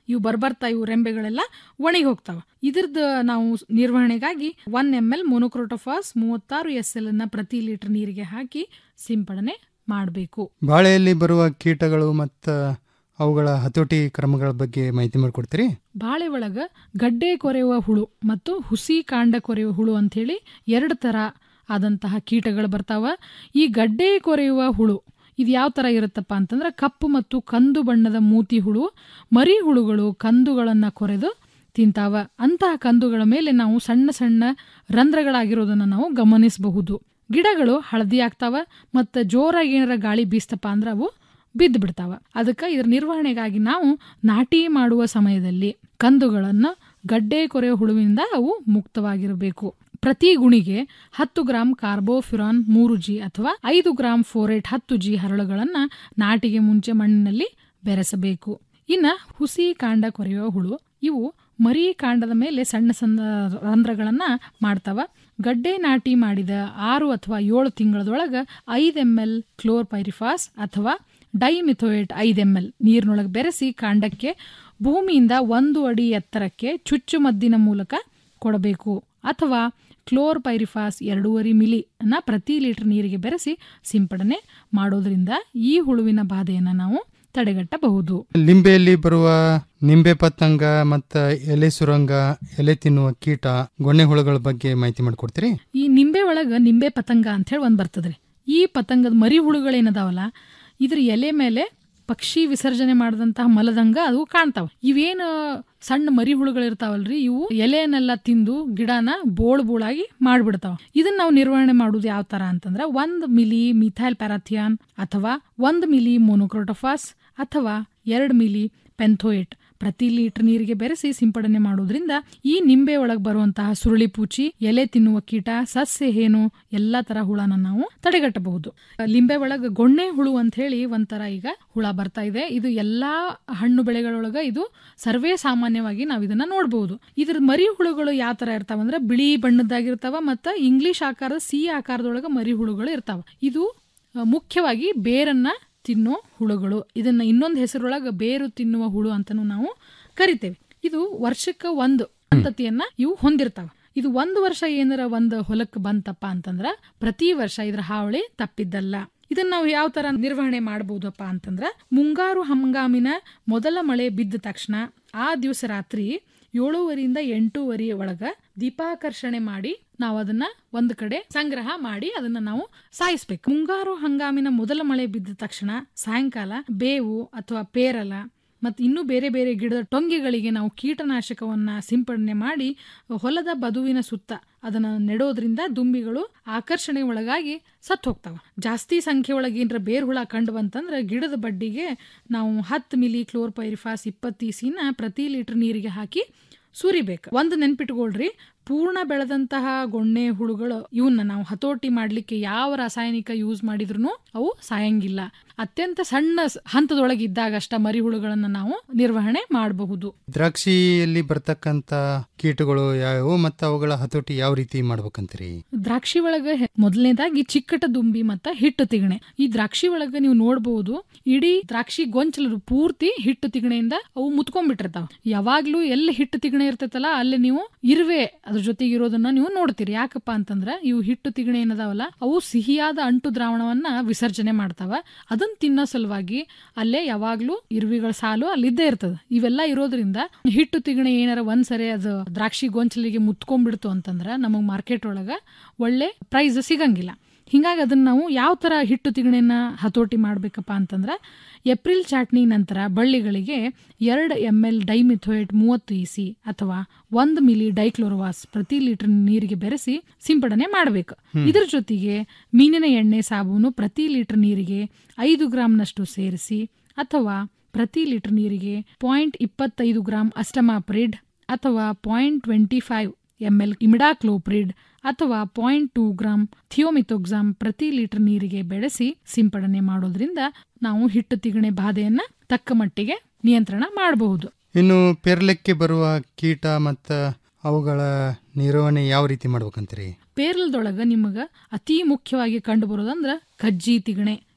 ಇವು ಬರ್ಬರ್ತಾ ಇವು ರೆಂಬೆಗಳೆಲ್ಲ ಒಣಗಿ ಹೋಗ್ತಾವ ಇದ್ರದ್ದು ನಾವು ನಿರ್ವಹಣೆಗಾಗಿ ಒನ್ ಎಮ್ ಎಲ್ ಮೊನೊಕ್ರೋಟೋಫಾಸ್ ಮೂವತ್ತಾರು ಎಸ್ ಎಲ್ ಅನ್ನ ಪ್ರತಿ ಲೀಟರ್ ನೀರಿಗೆ ಹಾಕಿ ಸಿಂಪಡಣೆ ಮಾಡಬೇಕು ಬಾಳೆಯಲ್ಲಿ ಬರುವ ಕೀಟಗಳು ಮತ್ತು ಅವುಗಳ ಹತೋಟಿ ಕ್ರಮಗಳ ಬಗ್ಗೆ ಮಾಹಿತಿ ಮಾಡಿಕೊಡ್ತೀರಿ ಬಾಳೆ ಒಳಗ ಗಡ್ಡೆ ಕೊರೆಯುವ ಹುಳು ಮತ್ತು ಹುಸಿ ಕಾಂಡ ಕೊರೆಯುವ ಹುಳು ಅಂಥೇಳಿ ಎರಡು ಥರ ಆದಂತಹ ಕೀಟಗಳು ಬರ್ತಾವ ಈ ಗಡ್ಡೆ ಕೊರೆಯುವ ಹುಳು ಇದು ಯಾವ ಥರ ಇರುತ್ತಪ್ಪ ಅಂತಂದ್ರೆ ಕಪ್ಪು ಮತ್ತು ಕಂದು ಬಣ್ಣದ ಮೂತಿ ಹುಳು ಮರಿ ಹುಳುಗಳು ಕಂದುಗಳನ್ನು ಕೊರೆದು ತಿಂತಾವ ಅಂತಹ ಕಂದುಗಳ ಮೇಲೆ ನಾವು ಸಣ್ಣ ಸಣ್ಣ ರಂಧ್ರಗಳಾಗಿರೋದನ್ನು ನಾವು ಗಮನಿಸಬಹುದು ಗಿಡಗಳು ಹಳದಿ ಆಗ್ತಾವ ಮತ್ತು ಜೋರಾಗಿ ಏನಾರ ಗಾಳಿ ಬೀಸ್ತಪ್ಪ ಅಂದ್ರೆ ಅವು ಬಿದ್ದು ಬಿಡ್ತಾವ ಅದಕ್ಕೆ ಇದ್ರ ನಿರ್ವಹಣೆಗಾಗಿ ನಾವು ನಾಟಿ ಮಾಡುವ ಸಮಯದಲ್ಲಿ ಕಂದುಗಳನ್ನು ಗಡ್ಡೆ ಕೊರೆಯೋ ಹುಳುವಿನಿಂದ ಅವು ಮುಕ್ತವಾಗಿರಬೇಕು ಪ್ರತಿ ಗುಣಿಗೆ ಹತ್ತು ಗ್ರಾಂ ಕಾರ್ಬೋಫಿರಾನ್ ಮೂರು ಜಿ ಅಥವಾ ಐದು ಗ್ರಾಂ ಫೋರೇಟ್ ಹತ್ತು ಜಿ ಹರಳುಗಳನ್ನು ನಾಟಿಗೆ ಮುಂಚೆ ಮಣ್ಣಿನಲ್ಲಿ ಬೆರೆಸಬೇಕು ಇನ್ನು ಹುಸಿ ಕಾಂಡ ಕೊರೆಯುವ ಹುಳು ಇವು ಮರಿ ಕಾಂಡದ ಮೇಲೆ ಸಣ್ಣ ಸಣ್ಣ ರಂಧ್ರಗಳನ್ನು ಮಾಡ್ತಾವ ಗಡ್ಡೆ ನಾಟಿ ಮಾಡಿದ ಆರು ಅಥವಾ ಏಳು ತಿಂಗಳದೊಳಗೆ ಐದು ಎಮ್ ಎಲ್ ಕ್ಲೋರ್ ಪೈರಿಫಾಸ್ ಅಥವಾ ಡೈಮಿಥೋಯೇಟ್ ಐದು ಎಮ್ ಎಲ್ ನೀರಿನೊಳಗೆ ಬೆರೆಸಿ ಕಾಂಡಕ್ಕೆ ಭೂಮಿಯಿಂದ ಒಂದು ಅಡಿ ಎತ್ತರಕ್ಕೆ ಚುಚ್ಚುಮದ್ದಿನ ಮೂಲಕ ಕೊಡಬೇಕು ಅಥವಾ ಕ್ಲೋರ್ ಪೈರಿಫಾಸ್ ಎರಡೂವರೆ ಮಿಲಿ ಅನ್ನ ಪ್ರತಿ ಲೀಟರ್ ನೀರಿಗೆ ಬೆರೆಸಿ ಸಿಂಪಡಣೆ ಮಾಡೋದ್ರಿಂದ ಈ ಹುಳುವಿನ ಬಾಧೆಯನ್ನು ನಾವು ತಡೆಗಟ್ಟಬಹುದು ಲಿಂಬೆಯಲ್ಲಿ ಬರುವ ನಿಂಬೆ ಪತಂಗ ಮತ್ತು ಎಲೆ ಸುರಂಗ ಎಲೆ ತಿನ್ನುವ ಕೀಟ ಗೊಣ್ಣೆ ಹುಳುಗಳ ಬಗ್ಗೆ ಮಾಹಿತಿ ಮಾಡಿಕೊಡ್ತೀರಿ ಈ ನಿಂಬೆ ಒಳಗ ನಿಂಬೆ ಪತಂಗ ಅಂತ ಹೇಳಿ ಒಂದ್ ಬರ್ತದ್ರಿ ಈ ಪತಂಗದ ಮರಿ ಹುಳುಗಳೇನದಾವಲ್ಲ ಇದ್ರ ಎಲೆ ಮೇಲೆ ಪಕ್ಷಿ ವಿಸರ್ಜನೆ ಮಾಡಿದಂತಹ ಮಲದಂಗ ಅದು ಕಾಣ್ತಾವ ಇವೇನು ಸಣ್ಣ ಮರಿ ಹುಳುಗಳು ಇರ್ತಾವಲ್ರಿ ಇವು ಎಲೆಯನ್ನೆಲ್ಲ ತಿಂದು ಗಿಡನ ಬೋಳ್ ಬೋಳಾಗಿ ಮಾಡ್ಬಿಡ್ತಾವ ಇದನ್ನ ನಾವು ನಿರ್ವಹಣೆ ಮಾಡುದು ಯಾವ ತರ ಅಂತಂದ್ರೆ ಒಂದ್ ಮಿಲಿ ಮಿಥೈಲ್ ಪ್ಯಾರಾಥಿಯಾನ್ ಅಥವಾ ಒಂದ್ ಮಿಲಿ ಮೊನೊಕ್ರೋಟೋಫಾಸ್ ಅಥವಾ ಎರಡು ಮಿಲಿ ಪೆಂಥೋಯೇಟ್ ಪ್ರತಿ ಲೀಟರ್ ನೀರಿಗೆ ಬೆರೆಸಿ ಸಿಂಪಡಣೆ ಮಾಡೋದ್ರಿಂದ ಈ ನಿಂಬೆ ಒಳಗೆ ಬರುವಂತಹ ಸುರುಳಿ ಪೂಚಿ ಎಲೆ ತಿನ್ನುವ ಕೀಟ ಸಸ್ಯ ಹೇನು ಎಲ್ಲಾ ತರ ಹುಳನ ನಾವು ತಡೆಗಟ್ಟಬಹುದು ಲಿಂಬೆ ಒಳಗ ಗೊಣ್ಣೆ ಹುಳು ಅಂತ ಹೇಳಿ ಒಂಥರ ಈಗ ಹುಳ ಬರ್ತಾ ಇದೆ ಇದು ಎಲ್ಲಾ ಹಣ್ಣು ಬೆಳೆಗಳೊಳಗ ಇದು ಸರ್ವೇ ಸಾಮಾನ್ಯವಾಗಿ ನಾವು ಇದನ್ನ ನೋಡಬಹುದು ಇದ್ರ ಮರಿ ಹುಳುಗಳು ಯಾವ ತರ ಇರ್ತಾವಂದ್ರೆ ಬಿಳಿ ಬಣ್ಣದ್ದಾಗಿರ್ತಾವ ಮತ್ತ ಇಂಗ್ಲಿಷ್ ಆಕಾರದ ಸಿ ಆಕಾರದೊಳಗ ಮರಿ ಹುಳುಗಳು ಇರ್ತಾವ ಇದು ಆ, ಮುಖ್ಯವಾಗಿ ಬೇರನ್ನ ತಿನ್ನೋ ಹುಳುಗಳು ಇದನ್ನ ಇನ್ನೊಂದು ಹೆಸರೊಳಗ ಬೇರು ತಿನ್ನುವ ಹುಳು ಅಂತಾನು ನಾವು ಕರಿತೇವೆ ಇದು ವರ್ಷಕ್ಕೆ ಒಂದು ಸಂತತಿಯನ್ನ ಇವು ಹೊಂದಿರ್ತಾವ ಇದು ಒಂದು ವರ್ಷ ಏನಾರ ಒಂದು ಹೊಲಕ್ಕೆ ಬಂತಪ್ಪ ಅಂತಂದ್ರ ಪ್ರತಿ ವರ್ಷ ಇದ್ರ ಹಾವಳಿ ತಪ್ಪಿದ್ದಲ್ಲ ಇದನ್ನ ನಾವು ಯಾವ ತರ ನಿರ್ವಹಣೆ ಮಾಡಬಹುದಪ್ಪ ಅಂತಂದ್ರ ಮುಂಗಾರು ಹಂಗಾಮಿನ ಮೊದಲ ಮಳೆ ಬಿದ್ದ ತಕ್ಷಣ ಆ ದಿವಸ ರಾತ್ರಿ ಏಳೂವರೆಯಿಂದ ಎಂಟೂವರೆ ಒಳಗ ದೀಪಾಕರ್ಷಣೆ ಮಾಡಿ ನಾವು ಅದನ್ನ ಒಂದ್ ಕಡೆ ಸಂಗ್ರಹ ಮಾಡಿ ಅದನ್ನ ನಾವು ಸಾಯಿಸ್ಬೇಕು ಮುಂಗಾರು ಹಂಗಾಮಿನ ಮೊದಲ ಮಳೆ ಬಿದ್ದ ತಕ್ಷಣ ಸಾಯಂಕಾಲ ಬೇವು ಅಥವಾ ಪೇರಲ ಮತ್ತು ಇನ್ನೂ ಬೇರೆ ಬೇರೆ ಗಿಡದ ಟೊಂಗೆಗಳಿಗೆ ನಾವು ಕೀಟನಾಶಕವನ್ನ ಸಿಂಪಡಣೆ ಮಾಡಿ ಹೊಲದ ಬದುವಿನ ಸುತ್ತ ಅದನ್ನ ನೆಡೋದ್ರಿಂದ ದುಂಬಿಗಳು ಆಕರ್ಷಣೆ ಒಳಗಾಗಿ ಸತ್ತು ಹೋಗ್ತಾವ ಜಾಸ್ತಿ ಸಂಖ್ಯೆ ಒಳಗೆ ಏನರ ಬೇರ್ ಹುಳ ಕಂಡು ಬಂತಂದ್ರೆ ಗಿಡದ ಬಡ್ಡಿಗೆ ನಾವು ಹತ್ತು ಮಿಲಿ ಕ್ಲೋರ್ಪೈರಿಫಾಸ್ ಇಪ್ಪತ್ತು ಇಸಿನ ಪ್ರತಿ ಲೀಟರ್ ನೀರಿಗೆ ಹಾಕಿ ಸುರಿಬೇಕು ಒಂದು ನೆನ್ಪಿಟ್ಕೊಳ್ರಿ ಪೂರ್ಣ ಬೆಳೆದಂತಹ ಗೊಣ್ಣೆ ಹುಳುಗಳು ಇವನ್ನ ನಾವು ಹತೋಟಿ ಮಾಡ್ಲಿಕ್ಕೆ ಯಾವ ರಾಸಾಯನಿಕ ಯೂಸ್ ಮಾಡಿದ್ರು ಅವು ಸಾಯಂಗಿಲ್ಲ ಅತ್ಯಂತ ಸಣ್ಣ ಸ- ಹಂತದೊಳಗಿದ್ದಾಗ ಅಷ್ಟ ಮರಿ ಹುಳುಗಳನ್ನ ನಾವು ನಿರ್ವಹಣೆ ಮಾಡಬಹುದು ದ್ರಾಕ್ಷಿಯಲ್ಲಿ ಬರ್ತಕ್ಕಂಥ ಕೀಟಗಳು ಯಾವ್ಯಾವು ಮತ್ತು ಅವುಗಳ ಹತೋಟಿ ಯಾವ ರೀತಿ ಮಾಡ್ಬೇಕಂತೀರಿ ದ್ರಾಕ್ಷಿ ಒಳಗ ಹೆ- ಮೊದಲನೇದಾಗಿ ಚಿಕ್ಕಟ ದುಂಬಿ ಮತ್ತ ಹಿಟ್ಟು ತಿಗಣೆ ಈ ದ್ರಾಕ್ಷಿ ಒಳಗ ನೀವು ನೋಡಬಹುದು ಇಡೀ ದ್ರಾಕ್ಷಿ ಗೊಂಚಲು ಪೂರ್ತಿ ಹಿಟ್ಟು ತಿಗಣೆಯಿಂದ ಅವು ಮುತ್ಕೊಂಡ್ಬಿಟ್ಟಿರ್ತಾವ ಯಾವಾಗ್ಲೂ ಎಲ್ಲಿ ಹಿಟ್ಟು ತಿಗಣೆ ಇರ್ತೈತಲ್ಲ ಅಲ್ಲಿ ನೀವು ಇರುವೆ ಅದ್ರ ಜೊತೆಗೆ ಇರೋದನ್ನ ನೀವು ನೋಡ್ತೀರಿ ಯಾಕಪ್ಪ ಅಂತಂದ್ರ ಇವು ಹಿಟ್ಟು ತಿಗಣೆ ಏನದಾವಲ್ಲ ಅವು ಸಿಹಿಯಾದ ಅಂಟು ದ್ರಾವಣವನ್ನ ವಿಸರ್ಜನೆ ಮಾಡ್ತಾವ ಅದನ್ನ ತಿನ್ನೋ ಸಲುವಾಗಿ ಅಲ್ಲೇ ಯಾವಾಗ್ಲೂ ಇರುವಿಗಳ ಸಾಲು ಅಲ್ಲಿದ್ದೇ ಇರ್ತದ ಇವೆಲ್ಲ ಇರೋದ್ರಿಂದ ಹಿಟ್ಟು ತಿಗಣೆ ಏನಾರ ಒಂದ್ಸರಿ ಅದು ದ್ರಾಕ್ಷಿ ಗೊಂಚಲಿಗೆ ಮುತ್ಕೊಂಡ್ಬಿಡ್ತು ಅಂತಂದ್ರ ನಮಗ್ ಮಾರ್ಕೆಟ್ ಒಳಗ ಒಳ್ಳೆ ಪ್ರೈಸ್ ಸಿಗಂಗಿಲ್ಲ ಹಿಂಗಾಗಿ ಅದನ್ನ ನಾವು ಯಾವ ತರ ಹಿಟ್ಟು ತಿಗಣೆನ ಹತೋಟಿ ಮಾಡ್ಬೇಕಪ್ಪ ಅಂತಂದ್ರ ಏಪ್ರಿಲ್ ಚಾಟ್ನಿ ನಂತರ ಬಳ್ಳಿಗಳಿಗೆ ಎರಡು ಎಮ್ ಎಲ್ ಡೈಮಿಥೋಯೇಟ್ ಮೂವತ್ತು ಇಸಿ ಅಥವಾ ಒಂದು ಮಿಲಿ ಡೈಕ್ಲೋರೋವಾಸ್ ಪ್ರತಿ ಲೀಟರ್ ನೀರಿಗೆ ಬೆರೆಸಿ ಸಿಂಪಡಣೆ ಮಾಡಬೇಕು ಹ್ಮ್. ಇದರ ಜೊತೆಗೆ ಮೀನಿನ ಎಣ್ಣೆ ಸಾಬೂನು ಪ್ರತಿ ಲೀಟರ್ ನೀರಿಗೆ ಐದು ಗ್ರಾಂನಷ್ಟು ಸೇರಿಸಿ ಅಥವಾ ಪ್ರತಿ ಲೀಟರ್ ನೀರಿಗೆ ಪಾಯಿಂಟ್ ಇಪ್ಪತ್ತೈದು ಗ್ರಾಂ ಅಸ್ಟಮಾಪ್ರಿಡ್ ಅಥವಾ point twenty five M L imidacloprid ಅಥವಾ ಪಾಯಿಂಟ್ ಟೂ ಗ್ರಾಂ ಥಿಯೋಮಿಥೋಕ್ಸಾಮ್ ಪ್ರತಿ ಲೀಟರ್ ನೀರಿಗೆ ಬೆಳೆಸಿ ಸಿಂಪಡಣೆ ಮಾಡೋದ್ರಿಂದ ನಾವು ಹಿಟ್ಟು ತಿಗಣೆ ಬಾಧೆಯನ್ನ ತಕ್ಕ ಮಟ್ಟಿಗೆ ನಿಯಂತ್ರಣ ಮಾಡಬಹುದು ಇನ್ನು ಪೆರ್ಲೆಕ್ಕೆ ಬರುವ ಕೀಟ ಮತ್ತು ಅವುಗಳ ನಿರ್ವಹಣೆ ಯಾವ ರೀತಿ ಮಾಡ್ಬೇಕಂತೀರಿ ಪೇರಲದೊಳಗ ನಿಮಗ ಅತಿ ಮುಖ್ಯವಾಗಿ ಕಂಡು ಬರೋದಂದ್ರ ಕಜ್ಜಿ ತಿಗಣೆ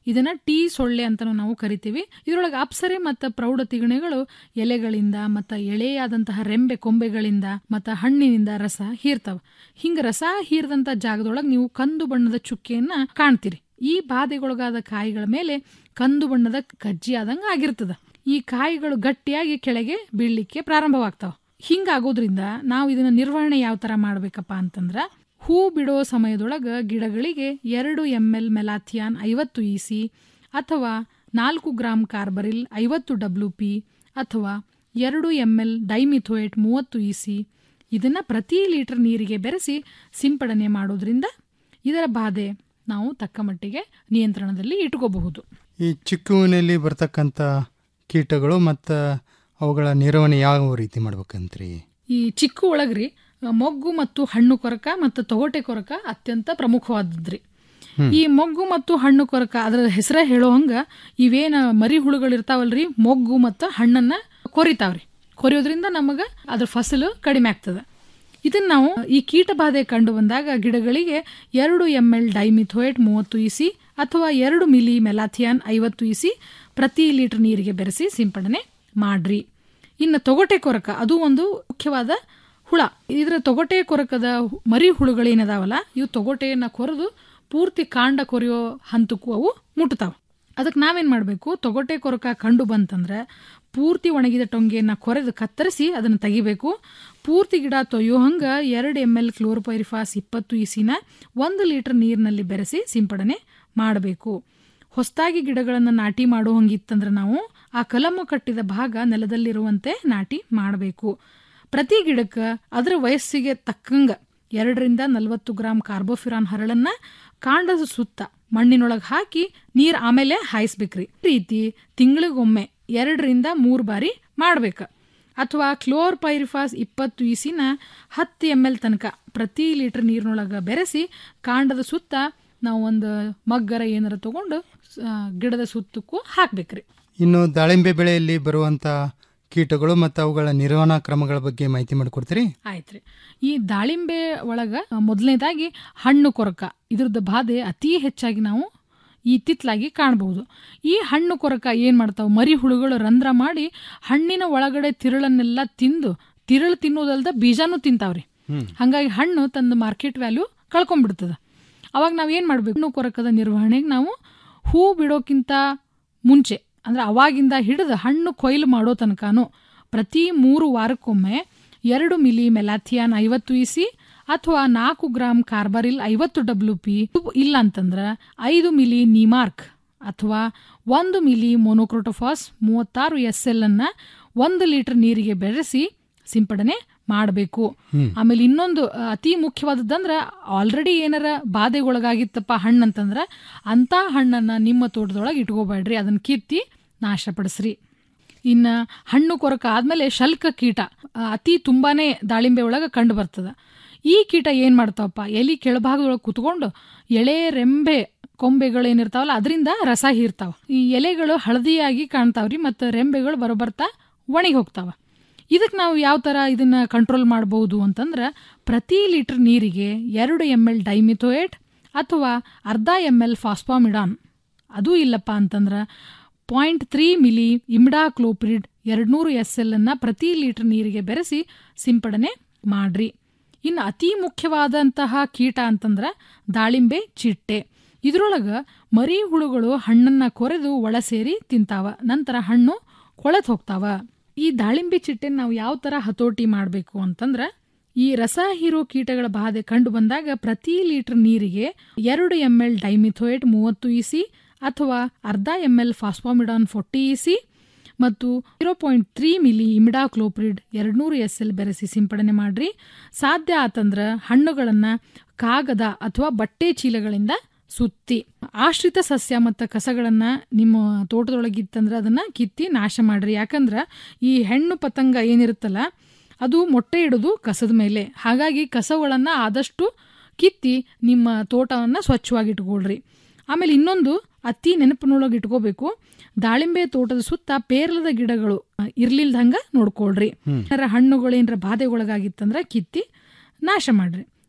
ಇದನ್ನ ಟೀ ಸೊಳ್ಳೆ ಅಂತ ನಾವು ಕರಿತೀವಿ ಇದರೊಳಗೆ ಅಪ್ಸರೆ ಮತ್ತು ಪ್ರೌಢ ತಿಗಣೆಗಳು ಎಲೆಗಳಿಂದ ಮತ್ತು ಎಳೆಯಾದಂತಹ ರೆಂಬೆ ಕೊಂಬೆಗಳಿಂದ ಮತ್ತು ಹಣ್ಣಿನಿಂದ ರಸ ಹೀರ್ತಾವ ಹಿಂಗ ರಸ ಹೀರ್ದಂತ ಜಾಗದೊಳಗೆ ನೀವು ಕಂದು ಬಣ್ಣದ ಚುಕ್ಕೆಯನ್ನ ಕಾಣ್ತೀರಿ ಈ ಬಾಧೆಗೊಳಗಾದ ಕಾಯಿಗಳ ಮೇಲೆ ಕಂದು ಬಣ್ಣದ ಕಜ್ಜಿ ಆದಂಗ ಆಗಿರ್ತದ ಈ ಕಾಯಿಗಳು ಗಟ್ಟಿಯಾಗಿ ಕೆಳಗೆ ಬೀಳ್ಲಿಕ್ಕೆ ಪ್ರಾರಂಭವಾಗ್ತಾವ ಹಿಂಗಾಗೋದ್ರಿಂದ ನಾವು ಇದನ್ನ ನಿರ್ವಹಣೆ ಯಾವ ತರ ಮಾಡ್ಬೇಕಪ್ಪ ಅಂತಂದ್ರ ಹೂ ಬಿಡೋ ಸಮಯದೊಳಗ ಗಿಡಗಳಿಗೆ ಎರಡು ಎಮ್ ಎಲ್ ಮೆಲಾಥಿಯಾನ್ ಐವತ್ತು ಇಸಿ ಅಥವಾ ನಾಲ್ಕು ಗ್ರಾಂ ಕಾರ್ಬರಿಲ್ ಐವತ್ತು ಡಬ್ಲ್ಯೂ ಪಿ ಅಥವಾ ಎರಡು ಎಮ್ ಎಲ್ ಡೈಮಿಥೋಯೇಟ್ ಮೂವತ್ತು ಇಸಿ ಇದನ್ನ ಪ್ರತಿ ಲೀಟರ್ ನೀರಿಗೆ ಬೆರೆಸಿ ಸಿಂಪಡಣೆ ಮಾಡೋದ್ರಿಂದ ಇದರ ಬಾಧೆ ನಾವು ತಕ್ಕ ಮಟ್ಟಿಗೆ ನಿಯಂತ್ರಣದಲ್ಲಿ ಇಟ್ಕೋಬಹುದು ಈ ಚಿಕ್ಕುವಿನಲ್ಲಿ ಬರ್ತಕ್ಕಂಥ ಕೀಟಗಳು ಮತ್ತು ಅವುಗಳ ನಿರ್ವಹಣೆ ಯಾವ ರೀತಿ ಮಾಡ್ಬೇಕಂತ್ರಿ ಈ ಚಿಕ್ಕು ಒಳಗ್ರಿ ಮೊಗ್ಗು ಮತ್ತು ಹಣ್ಣು ಕೊರಕ ಮತ್ತು ತೊಗಟೆ ಕೊರಕ ಅತ್ಯಂತ ಪ್ರಮುಖವಾದದ್ರಿ ಈ ಮೊಗ್ಗು ಮತ್ತು ಹಣ್ಣು ಕೊರಕ ಅದರ ಹೆಸರೇ ಹೇಳೋ ಹಂಗ ಇವೇನ ಮರಿ ಹುಳುಗಳಿರ್ತಾವಲ್ರಿ ಮೊಗ್ಗು ಮತ್ತು ಹಣ್ಣನ್ನ ಕೊರಿತಾವ್ರಿ ಕೊರಿಯೋದ್ರಿಂದ ನಮಗ ಅದ್ರ ಫಸಲು ಕಡಿಮೆ ಆಗ್ತದ ಇದನ್ನ ನಾವು ಈ ಕೀಟ ಬಾಧೆ ಕಂಡು ಬಂದಾಗ ಗಿಡಗಳಿಗೆ ಎರಡು ಎಮ್ ಎಲ್ ಡೈಮಿಥೋಯೇಟ್ ಮೂವತ್ತು ಇಸಿ ಅಥವಾ ಎರಡು ಮಿಲಿ ಮೆಲಾಥಿಯಾನ್ ಐವತ್ತು ಇಸಿ ಪ್ರತಿ ಲೀಟರ್ ನೀರಿಗೆ ಬೆರೆಸಿ ಸಿಂಪಡಣೆ ಮಾಡ್ರಿ ಇನ್ನು ತೊಗಟೆ ಕೊರಕ ಅದು ಒಂದು ಮುಖ್ಯವಾದ ಹುಳ ಇದರ ತೊಗಟೆ ಕೊರಕದ ಮರಿ ಹುಳುಗಳೇನದಾವಲ್ಲ ಇವು ತೊಗಟೆಯನ್ನ ಕೊರೆದು ಪೂರ್ತಿ ಕಾಂಡ ಕೊರೆಯೋ ಹಂತಕ್ಕೂ ಅವು ಮುಟ್ತಾವ ಅದಕ್ಕೆ ನಾವೇನ್ ಮಾಡಬೇಕು ತೊಗಟೆ ಕೊರಕ ಕಂಡು ಬಂತಂದ್ರೆ ಪೂರ್ತಿ ಒಣಗಿದ ಟೊಂಗೆಯನ್ನ ಕೊರೆದು ಕತ್ತರಿಸಿ ಅದನ್ನು ತೆಗಿಬೇಕು ಪೂರ್ತಿ ಗಿಡ ತೊಯ್ಯೋ ಹಂಗ ಎರಡು ಎಮ್ ಎಲ್ ಕ್ಲೋರೋಪೈರಿಫಾಸ್ ಇಪ್ಪತ್ತು ಇಸಿನ ಒಂದು ಲೀಟರ್ ನೀರಿನಲ್ಲಿ ಬೆರೆಸಿ ಸಿಂಪಡಣೆ ಮಾಡಬೇಕು ಹೊಸದಾಗಿ ಗಿಡಗಳನ್ನು ನಾಟಿ ಮಾಡೋ ಹಂಗಿತ್ತಂದ್ರೆ ನಾವು ಆ ಕಲಮು ಕಟ್ಟಿದ ಭಾಗ ನೆಲದಲ್ಲಿರುವಂತೆ ನಾಟಿ ಮಾಡಬೇಕು ಪ್ರತಿ ಗಿಡಕ್ಕೆ ಅದರ ವಯಸ್ಸಿಗೆ ತಕ್ಕಂಗ ಎರಡರಿಂದ ನಲವತ್ತು ಗ್ರಾಂ ಕಾರ್ಬೋಫಿರಾನ್ ಹರಳನ್ನ ಕಾಂಡದ ಸುತ್ತ ಮಣ್ಣಿನೊಳಗೆ ಹಾಕಿ ನೀರು ಆಮೇಲೆ ಹಾಯಿಸ್ಬೇಕ್ರಿ ಈ ರೀತಿ ತಿಂಗಳಿಗೊಮ್ಮೆ ಎರಡರಿಂದ ಮೂರು ಬಾರಿ ಮಾಡ್ಬೇಕು ಅಥವಾ ಕ್ಲೋರ್ ಪೈರಿಫಾಸ್ ಇಪ್ಪತ್ತು ಇಸಿನ ಹತ್ತು ಎಮ್ ಎಲ್ ತನಕ ಪ್ರತಿ ಲೀಟರ್ ನೀರಿನೊಳಗೆ ಬೆರೆಸಿ ಕಾಂಡದ ಸುತ್ತ ನಾವು ಒಂದು ಮಗ್ಗರ ಏನಾರ ತಗೊಂಡು ಆ, ಗಿಡದ ಸುತ್ತಕ್ಕೂ ಹಾಕ್ಬೇಕ್ರಿ ಇನ್ನು ದಾಳಿಂಬೆ ಬೆಳೆಯಲ್ಲಿ ಬರುವಂಥ ಕೀಟಗಳು ಮತ್ತು ಅವುಗಳ ನಿರ್ವಹಣಾ ಕ್ರಮಗಳ ಬಗ್ಗೆ ಮಾಹಿತಿ ಮಾಡಿಕೊಡ್ತೀರಿ ಆಯ್ತ್ರಿ ಈ ದಾಳಿಂಬೆ ಒಳಗ ಮೊದಲನೇದಾಗಿ ಹಣ್ಣು ಕೊರಕ ಇದ್ರದ್ದು ಬಾಧೆ ಅತಿ ಹೆಚ್ಚಾಗಿ ನಾವು ಇತ್ತಿತ್ತಲಾಗಿ ಕಾಣಬಹುದು ಈ ಹಣ್ಣು ಕೊರಕ ಏನ್ ಮಾಡ್ತಾವ ಮರಿ ಹುಳುಗಳು ರಂಧ್ರ ಮಾಡಿ ಹಣ್ಣಿನ ಒಳಗಡೆ ತಿರುಳನ್ನೆಲ್ಲ ತಿಂದು ತಿರುಳು ತಿನ್ನೋದಲ್ದ ಬೀಜನೂ ತಿಂತಾವ್ರಿ ಹಂಗಾಗಿ ಹಣ್ಣು ತಂದು ಮಾರ್ಕೆಟ್ ವ್ಯಾಲ್ಯೂ ಕಳ್ಕೊಂಡ್ಬಿಡ್ತದ ಅವಾಗ ನಾವ್ ಏನ್ ಮಾಡ್ಬೇಕು ಹಣ್ಣು ಕೊರಕದ ನಿರ್ವಹಣೆಗೆ ನಾವು ಹೂ ಬಿಡೋಕ್ಕಿಂತ ಮುಂಚೆ ಅಂದ್ರೆ ಅವಾಗಿಂದ ಹಿಡಿದು ಹಣ್ಣು ಕೊಯ್ಲು ಮಾಡೋ ತನಕನೂ ಪ್ರತಿ ಮೂರು ವಾರಕ್ಕೊಮ್ಮೆ ಎರಡು ಮಿಲಿ ಮೆಲಾಥಿಯಾನ್ ಐವತ್ತು ಇಸಿ ಅಥವಾ ನಾಲ್ಕು ಗ್ರಾಂ ಕಾರ್ಬರಿಲ್ ಐವತ್ತು ಡಬ್ಲ್ಯೂ ಪಿ ಇಲ್ಲ ಅಂತಂದ್ರೆ ಐದು ಮಿಲಿ ನಿಮಾರ್ಕ್ ಅಥವಾ ಒಂದು ಮಿಲಿ ಮೊನೋಕ್ರೋಟೋಫಾಸ್ ಮೂವತ್ತಾರು ಎಸ್ ಎಲ್ ಅನ್ನ ಒಂದು ಲೀಟರ್ ನೀರಿಗೆ ಬೆರೆಸಿ ಸಿಂಪಡಣೆ ಮಾಡಬೇಕು ಹ್ಮ್. ಆಮೇಲೆ ಇನ್ನೊಂದು ಅ, ಅತಿ ಮುಖ್ಯವಾದದ್ದಂದ್ರೆ ಆಲ್ರೆಡಿ ಏನಾರ ಬಾಧೆಗೊಳಗಾಗಿತ್ತಪ್ಪ ಹಣ್ಣು ಅಂತಂದ್ರೆ ಅಂತ ಹಣ್ಣನ್ನ ನಿಮ್ಮ ತೋಟದೊಳಗೆ ಇಟ್ಕೋಬೇಡ್ರಿ ಅದನ್ನ ಕಿತ್ತಿ ನಾಶಪಡಿಸ್ರಿ ಇನ್ನ ಹಣ್ಣು ಕೊರಕ ಆದ್ಮೇಲೆ ಶಲ್ಕ ಕೀಟ ಆ, ಅತಿ ತುಂಬಾನೇ ದಾಳಿಂಬೆ ಒಳಗೆ ಕಂಡು ಬರ್ತದ ಈ ಕೀಟ ಏನ್ ಮಾಡ್ತಾವಪ್ಪ ಎಲಿ ಕೆಳಭಾಗದೊಳಗೆ ಕುತ್ಕೊಂಡು ಎಳೆ ರೆಂಬೆ ಕೊಂಬೆಗಳೇನಿರ್ತಾವಲ್ಲ ಅದರಿಂದ ರಸ ಹೀರ್ತಾವ ಈ ಎಲೆಗಳು ಹಳದಿಯಾಗಿ ಕಾಣ್ತಾವ್ರಿ ಮತ್ತು ರೆಂಬೆಗಳು ಬರೋಬರ್ತಾ ಒಣಗಿ ಹೋಗ್ತಾವ ಇದಕ್ಕೆ ನಾವು ಯಾವ ಥರ ಇದನ್ನ ಕಂಟ್ರೋಲ್ ಮಾಡಬಹುದು ಅಂತಂದ್ರೆ ಪ್ರತಿ ಲೀಟರ್ ನೀರಿಗೆ ಎರಡು ಎಮ್ ಎಲ್ ಡೈಮಿಥೋಯೇಟ್ ಅಥವಾ ಅರ್ಧ ಎಮ್ ಎಲ್ ಫಾಸ್ಫಾಮಿಡಾನ್ ಅದೂ ಇಲ್ಲಪ್ಪ ಅಂತಂದ್ರೆ point three milli imidacloprid ಎರಡ್ನೂರು ಎಸ್ ಎಲ್ ಅನ್ನ ಪ್ರತಿ ಲೀಟರ್ ನೀರಿಗೆ ಬೆರೆಸಿ ಸಿಂಪಡಣೆ ಮಾಡ್ರಿ ಇನ್ನು ಅತಿ ಮುಖ್ಯವಾದಂತಹ ಕೀಟ ಅಂತಂದ್ರೆ ದಾಳಿಂಬೆ ಚಿಟ್ಟೆ ಇದ್ರೊಳಗೆ ಮರಿ ಹುಳುಗಳು ಹಣ್ಣನ್ನ ಕೊರೆದು ಒಳ ಸೇರಿ ತಿಂತಾವ ನಂತರ ಹಣ್ಣು ಕೊಳೆತು ಹೋಗ್ತಾವ ಈ ದಾಳಿಂಬೆ ಚಿಟ್ಟೆ ನಾವು ಯಾವ ಥರ ಹತೋಟಿ ಮಾಡಬೇಕು ಅಂತಂದ್ರೆ ಈ ರಸ ಹೀರೋ ಕೀಟಗಳ ಬಾಧೆ ಕಂಡು ಬಂದಾಗ ಪ್ರತಿ ಲೀಟರ್ ನೀರಿಗೆ ಎರಡು ಎಮ್ ಎಲ್ ಡೈಮಿಥೋಯೇಟ್ ಮೂವತ್ತು ಇಸಿ ಅಥವಾ ಅರ್ಧ M L phosphamidon forty EC ಮತ್ತು zero point three milli imidacloprid ಎರಡ್ನೂರು ಎಸ್ ಎಲ್ ಬೆರೆಸಿ ಸಿಂಪಡಣೆ ಮಾಡ್ರಿ ಸಾಧ್ಯ ಆತಂದ್ರೆ ಹಣ್ಣುಗಳನ್ನು ಕಾಗದ ಅಥವಾ ಬಟ್ಟೆ ಚೀಲಗಳಿಂದ ಸುತ್ತಿ ಆಶ್ರಿತ ಸಸ್ಯ ಮತ್ತು ಕಸಗಳನ್ನ ನಿಮ್ಮ ತೋಟದೊಳಗಿತ್ತಂದ್ರೆ ಅದನ್ನ ಕಿತ್ತಿ ನಾಶ ಮಾಡ್ರಿ ಯಾಕಂದ್ರೆ ಈ ಹೆಣ್ಣು ಪತಂಗ ಏನಿರುತ್ತಲ್ಲ ಅದು ಮೊಟ್ಟೆ ಇಡೋದು ಕಸದ ಮೇಲೆ ಹಾಗಾಗಿ ಕಸಗಳನ್ನ ಆದಷ್ಟು ಕಿತ್ತಿ ನಿಮ್ಮ ತೋಟವನ್ನು ಸ್ವಚ್ಛವಾಗಿ ಇಟ್ಕೊಳ್ರಿ ಆಮೇಲೆ ಇನ್ನೊಂದು ಅತಿ ನೆನಪಿನೊಳಗೆ ಇಟ್ಕೋಬೇಕು ದಾಳಿಂಬೆ ತೋಟದ ಸುತ್ತ ಪೇರ್ಲದ ಗಿಡಗಳು ಇರ್ಲಿಲ್ದಂಗ ನೋಡ್ಕೊಳ್ರಿ ಹ್ಮ್. ಏನಾರ ಹಣ್ಣುಗಳು ಏನಾರ ಬಾಧೆಗೊಳಗಾಗಿತ್ತಂದ್ರೆ ಕಿತ್ತಿ ನಾಶ ಮಾಡ್ರಿ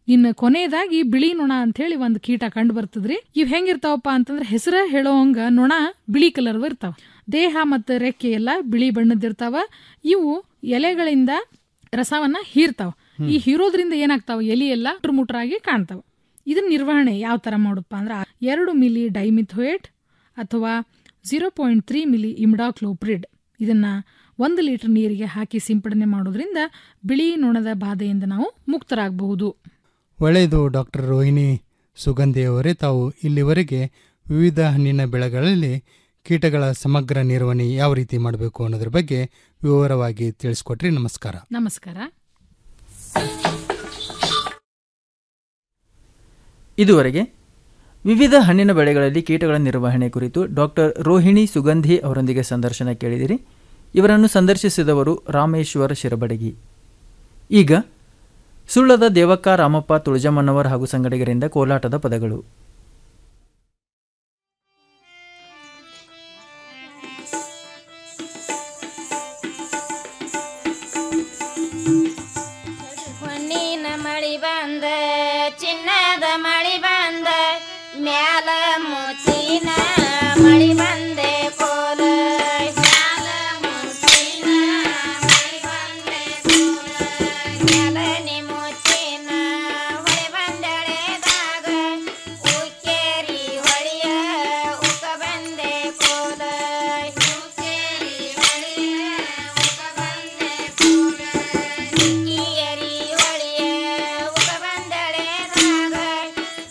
ಇನ್ನು ಕೊನೆಯದಾಗಿ ಬಿಳಿ ನೊಣ ಅಂತ ಹೇಳಿ ಒಂದು ಕೀಟ ಕಂಡು ಬರ್ತದ್ರಿ ಇವ್ ಹೆಂಗಿರ್ತಾವಪ್ಪ ಅಂತಂದ್ರೆ ಹೆಸರ ಹೇಳೋವಂಗ ನೊಣ ಬಿಳಿ ಕಲರ್ ಇರ್ತಾವ ದೇಹ ಮತ್ತು ರೆಕ್ಕೆ ಎಲ್ಲ ಬಿಳಿ ಬಣ್ಣದಿರ್ತಾವ ಇವು ಎಲೆಗಳಿಂದ ರಸವನ್ನ ಹೀರ್ತಾವ ಈ ಹೀರೋದ್ರಿಂದ ಏನಾಗ್ತಾವ ಎಲಿ ಎಲ್ಲ ಮುಟ್ರಾಗಿ ಕಾಣ್ತಾವ ಇದನ್ನ ನಿರ್ವಹಣೆ ಯಾವ ತರ ಮಾಡುತ್ತಪ್ಪ ಅಂದ್ರೆ ಎರಡು ಮಿಲಿ ಡೈಮಿಥೋಯೇಟ್ ಅಥವಾ zero point three milli imidacloprid ಇದನ್ನ ಒಂದು ಲೀಟರ್ ನೀರಿಗೆ ಹಾಕಿ ಸಿಂಪಡಣೆ ಮಾಡೋದ್ರಿಂದ ಬಿಳಿ ನೊಣದ ಬಾಧೆಯಿಂದ ನಾವು ಮುಕ್ತರಾಗಬಹುದು ಒಳ್ಳೆಯದು ಡಾಕ್ಟರ್ ರೋಹಿಣಿ ಸುಗಂಧಿಯವರೇ ತಾವು ಇಲ್ಲಿವರೆಗೆ ವಿವಿಧ ಹಣ್ಣಿನ ಬೆಳೆಗಳಲ್ಲಿ ಕೀಟಗಳ ಸಮಗ್ರ ನಿರ್ವಹಣೆ ಯಾವ ರೀತಿ ಮಾಡಬೇಕು ಅನ್ನೋದ್ರ ಬಗ್ಗೆ ವಿವರವಾಗಿ ತಿಳಿಸ್ಕೊಟ್ರಿ ನಮಸ್ಕಾರ ನಮಸ್ಕಾರ ಇದುವರೆಗೆ ವಿವಿಧ ಹಣ್ಣಿನ ಬೆಳೆಗಳಲ್ಲಿ ಕೀಟಗಳ ನಿರ್ವಹಣೆ ಕುರಿತು ಡಾಕ್ಟರ್ ರೋಹಿಣಿ ಸುಗಂಧಿ ಅವರೊಂದಿಗೆ ಸಂದರ್ಶನ ಕೇಳಿದಿರಿ ಇವರನ್ನು ಸಂದರ್ಶಿಸಿದವರು ರಾಮೇಶ್ವರ ಶಿರಬಡಗಿ ಈಗ ಸುಳ್ಳದ ದೇವಕ್ಕ ರಾಮಪ್ಪ ತುಳಜಮ್ಮನವರ್ ಹಾಗೂ ಸಂಗಡಿಗರಿಂದ ಕೋಲಾಟದ ಪದಗಳು ಹೊನ್ನಿನ ಮಳಿ ಬಂದ ಚಿನ್ನದ ಮಳಿ ಬಂದ ಮ್ಯಾಲ ಮುತ್ತಿನ ಮಳಿ ಬಂದೆ ಕೋಲ ಮ್ಯಾಲ ಮುತ್ತಿನ ಮಳಿ ಬಂದೆ ಕೋಲ ಮ್ಯಾಲನಿ ಮುತ್ತಿನ ಹೊಳೆ ಬಂದಳೆದಾಗ ಉಕ್ಕೇರಿ ಹೊಳಿಯ ಉಕ್ಕ ಬಂದೆ ಕೋಲ ಉಕ್ಕೇರಿ ಹೊಳಿಯ ಉಕ್ಕ ಬಂದೆ ಕೋಲ ಕಿಯರಿ ಹೊಳಿಯ ಉಗ ಬಂದಳೆದಾಗ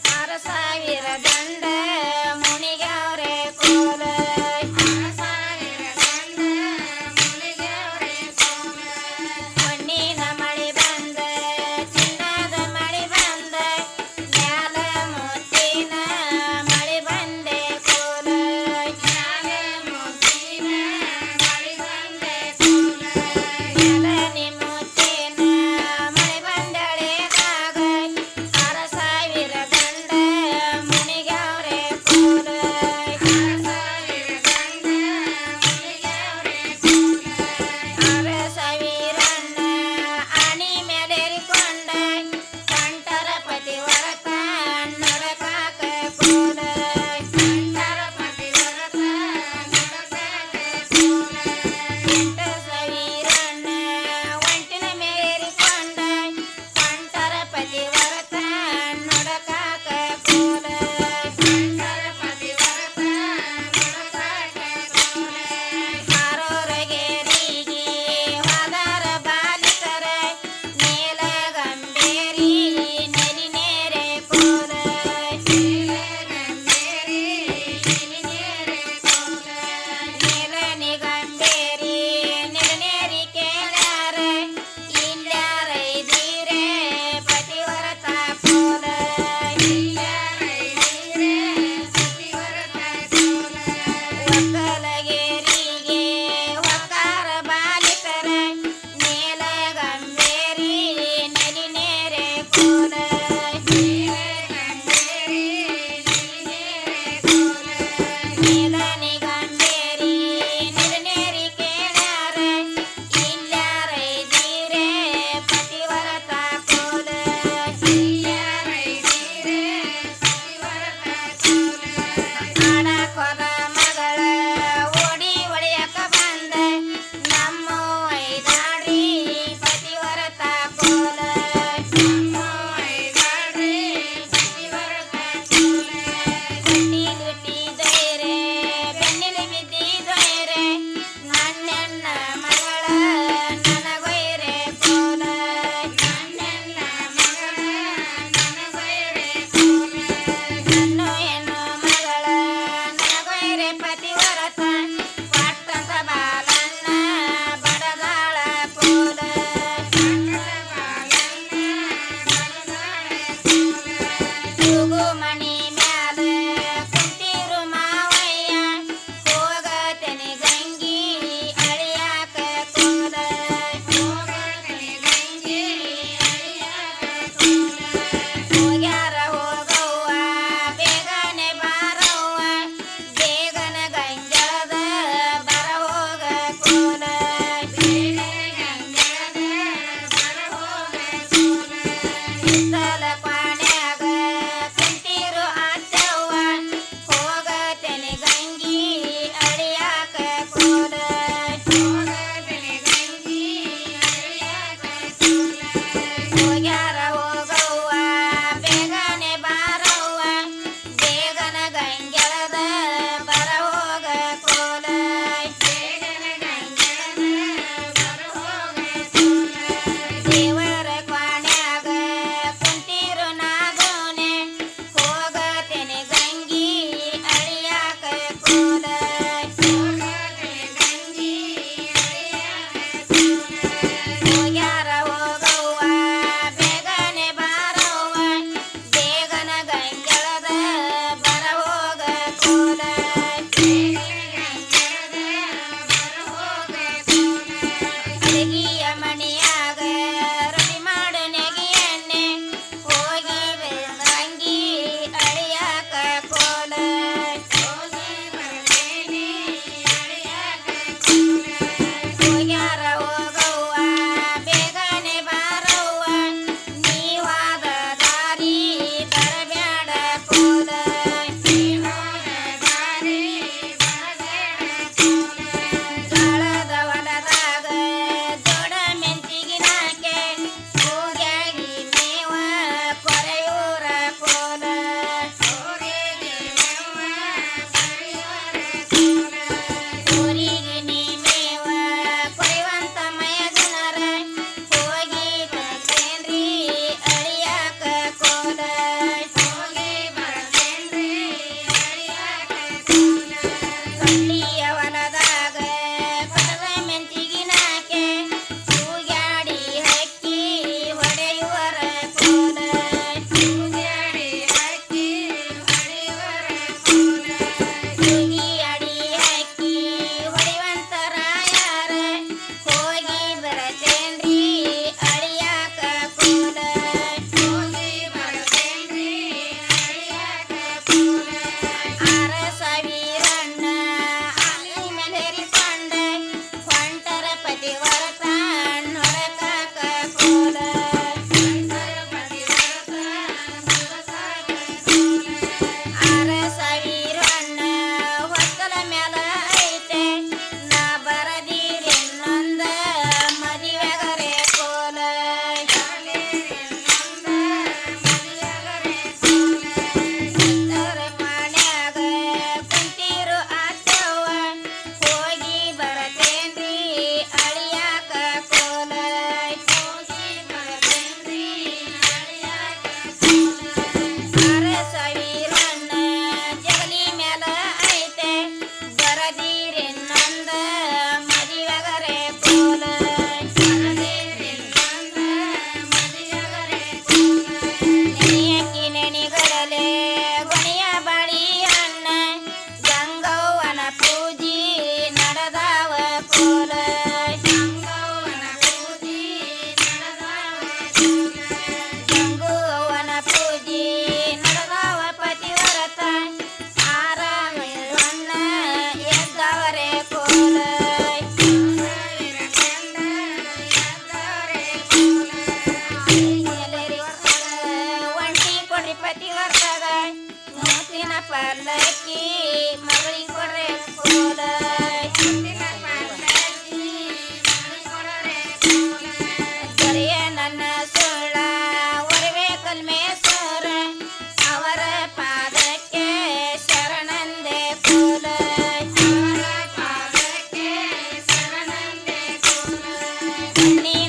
ಹಣ್ಣಿನ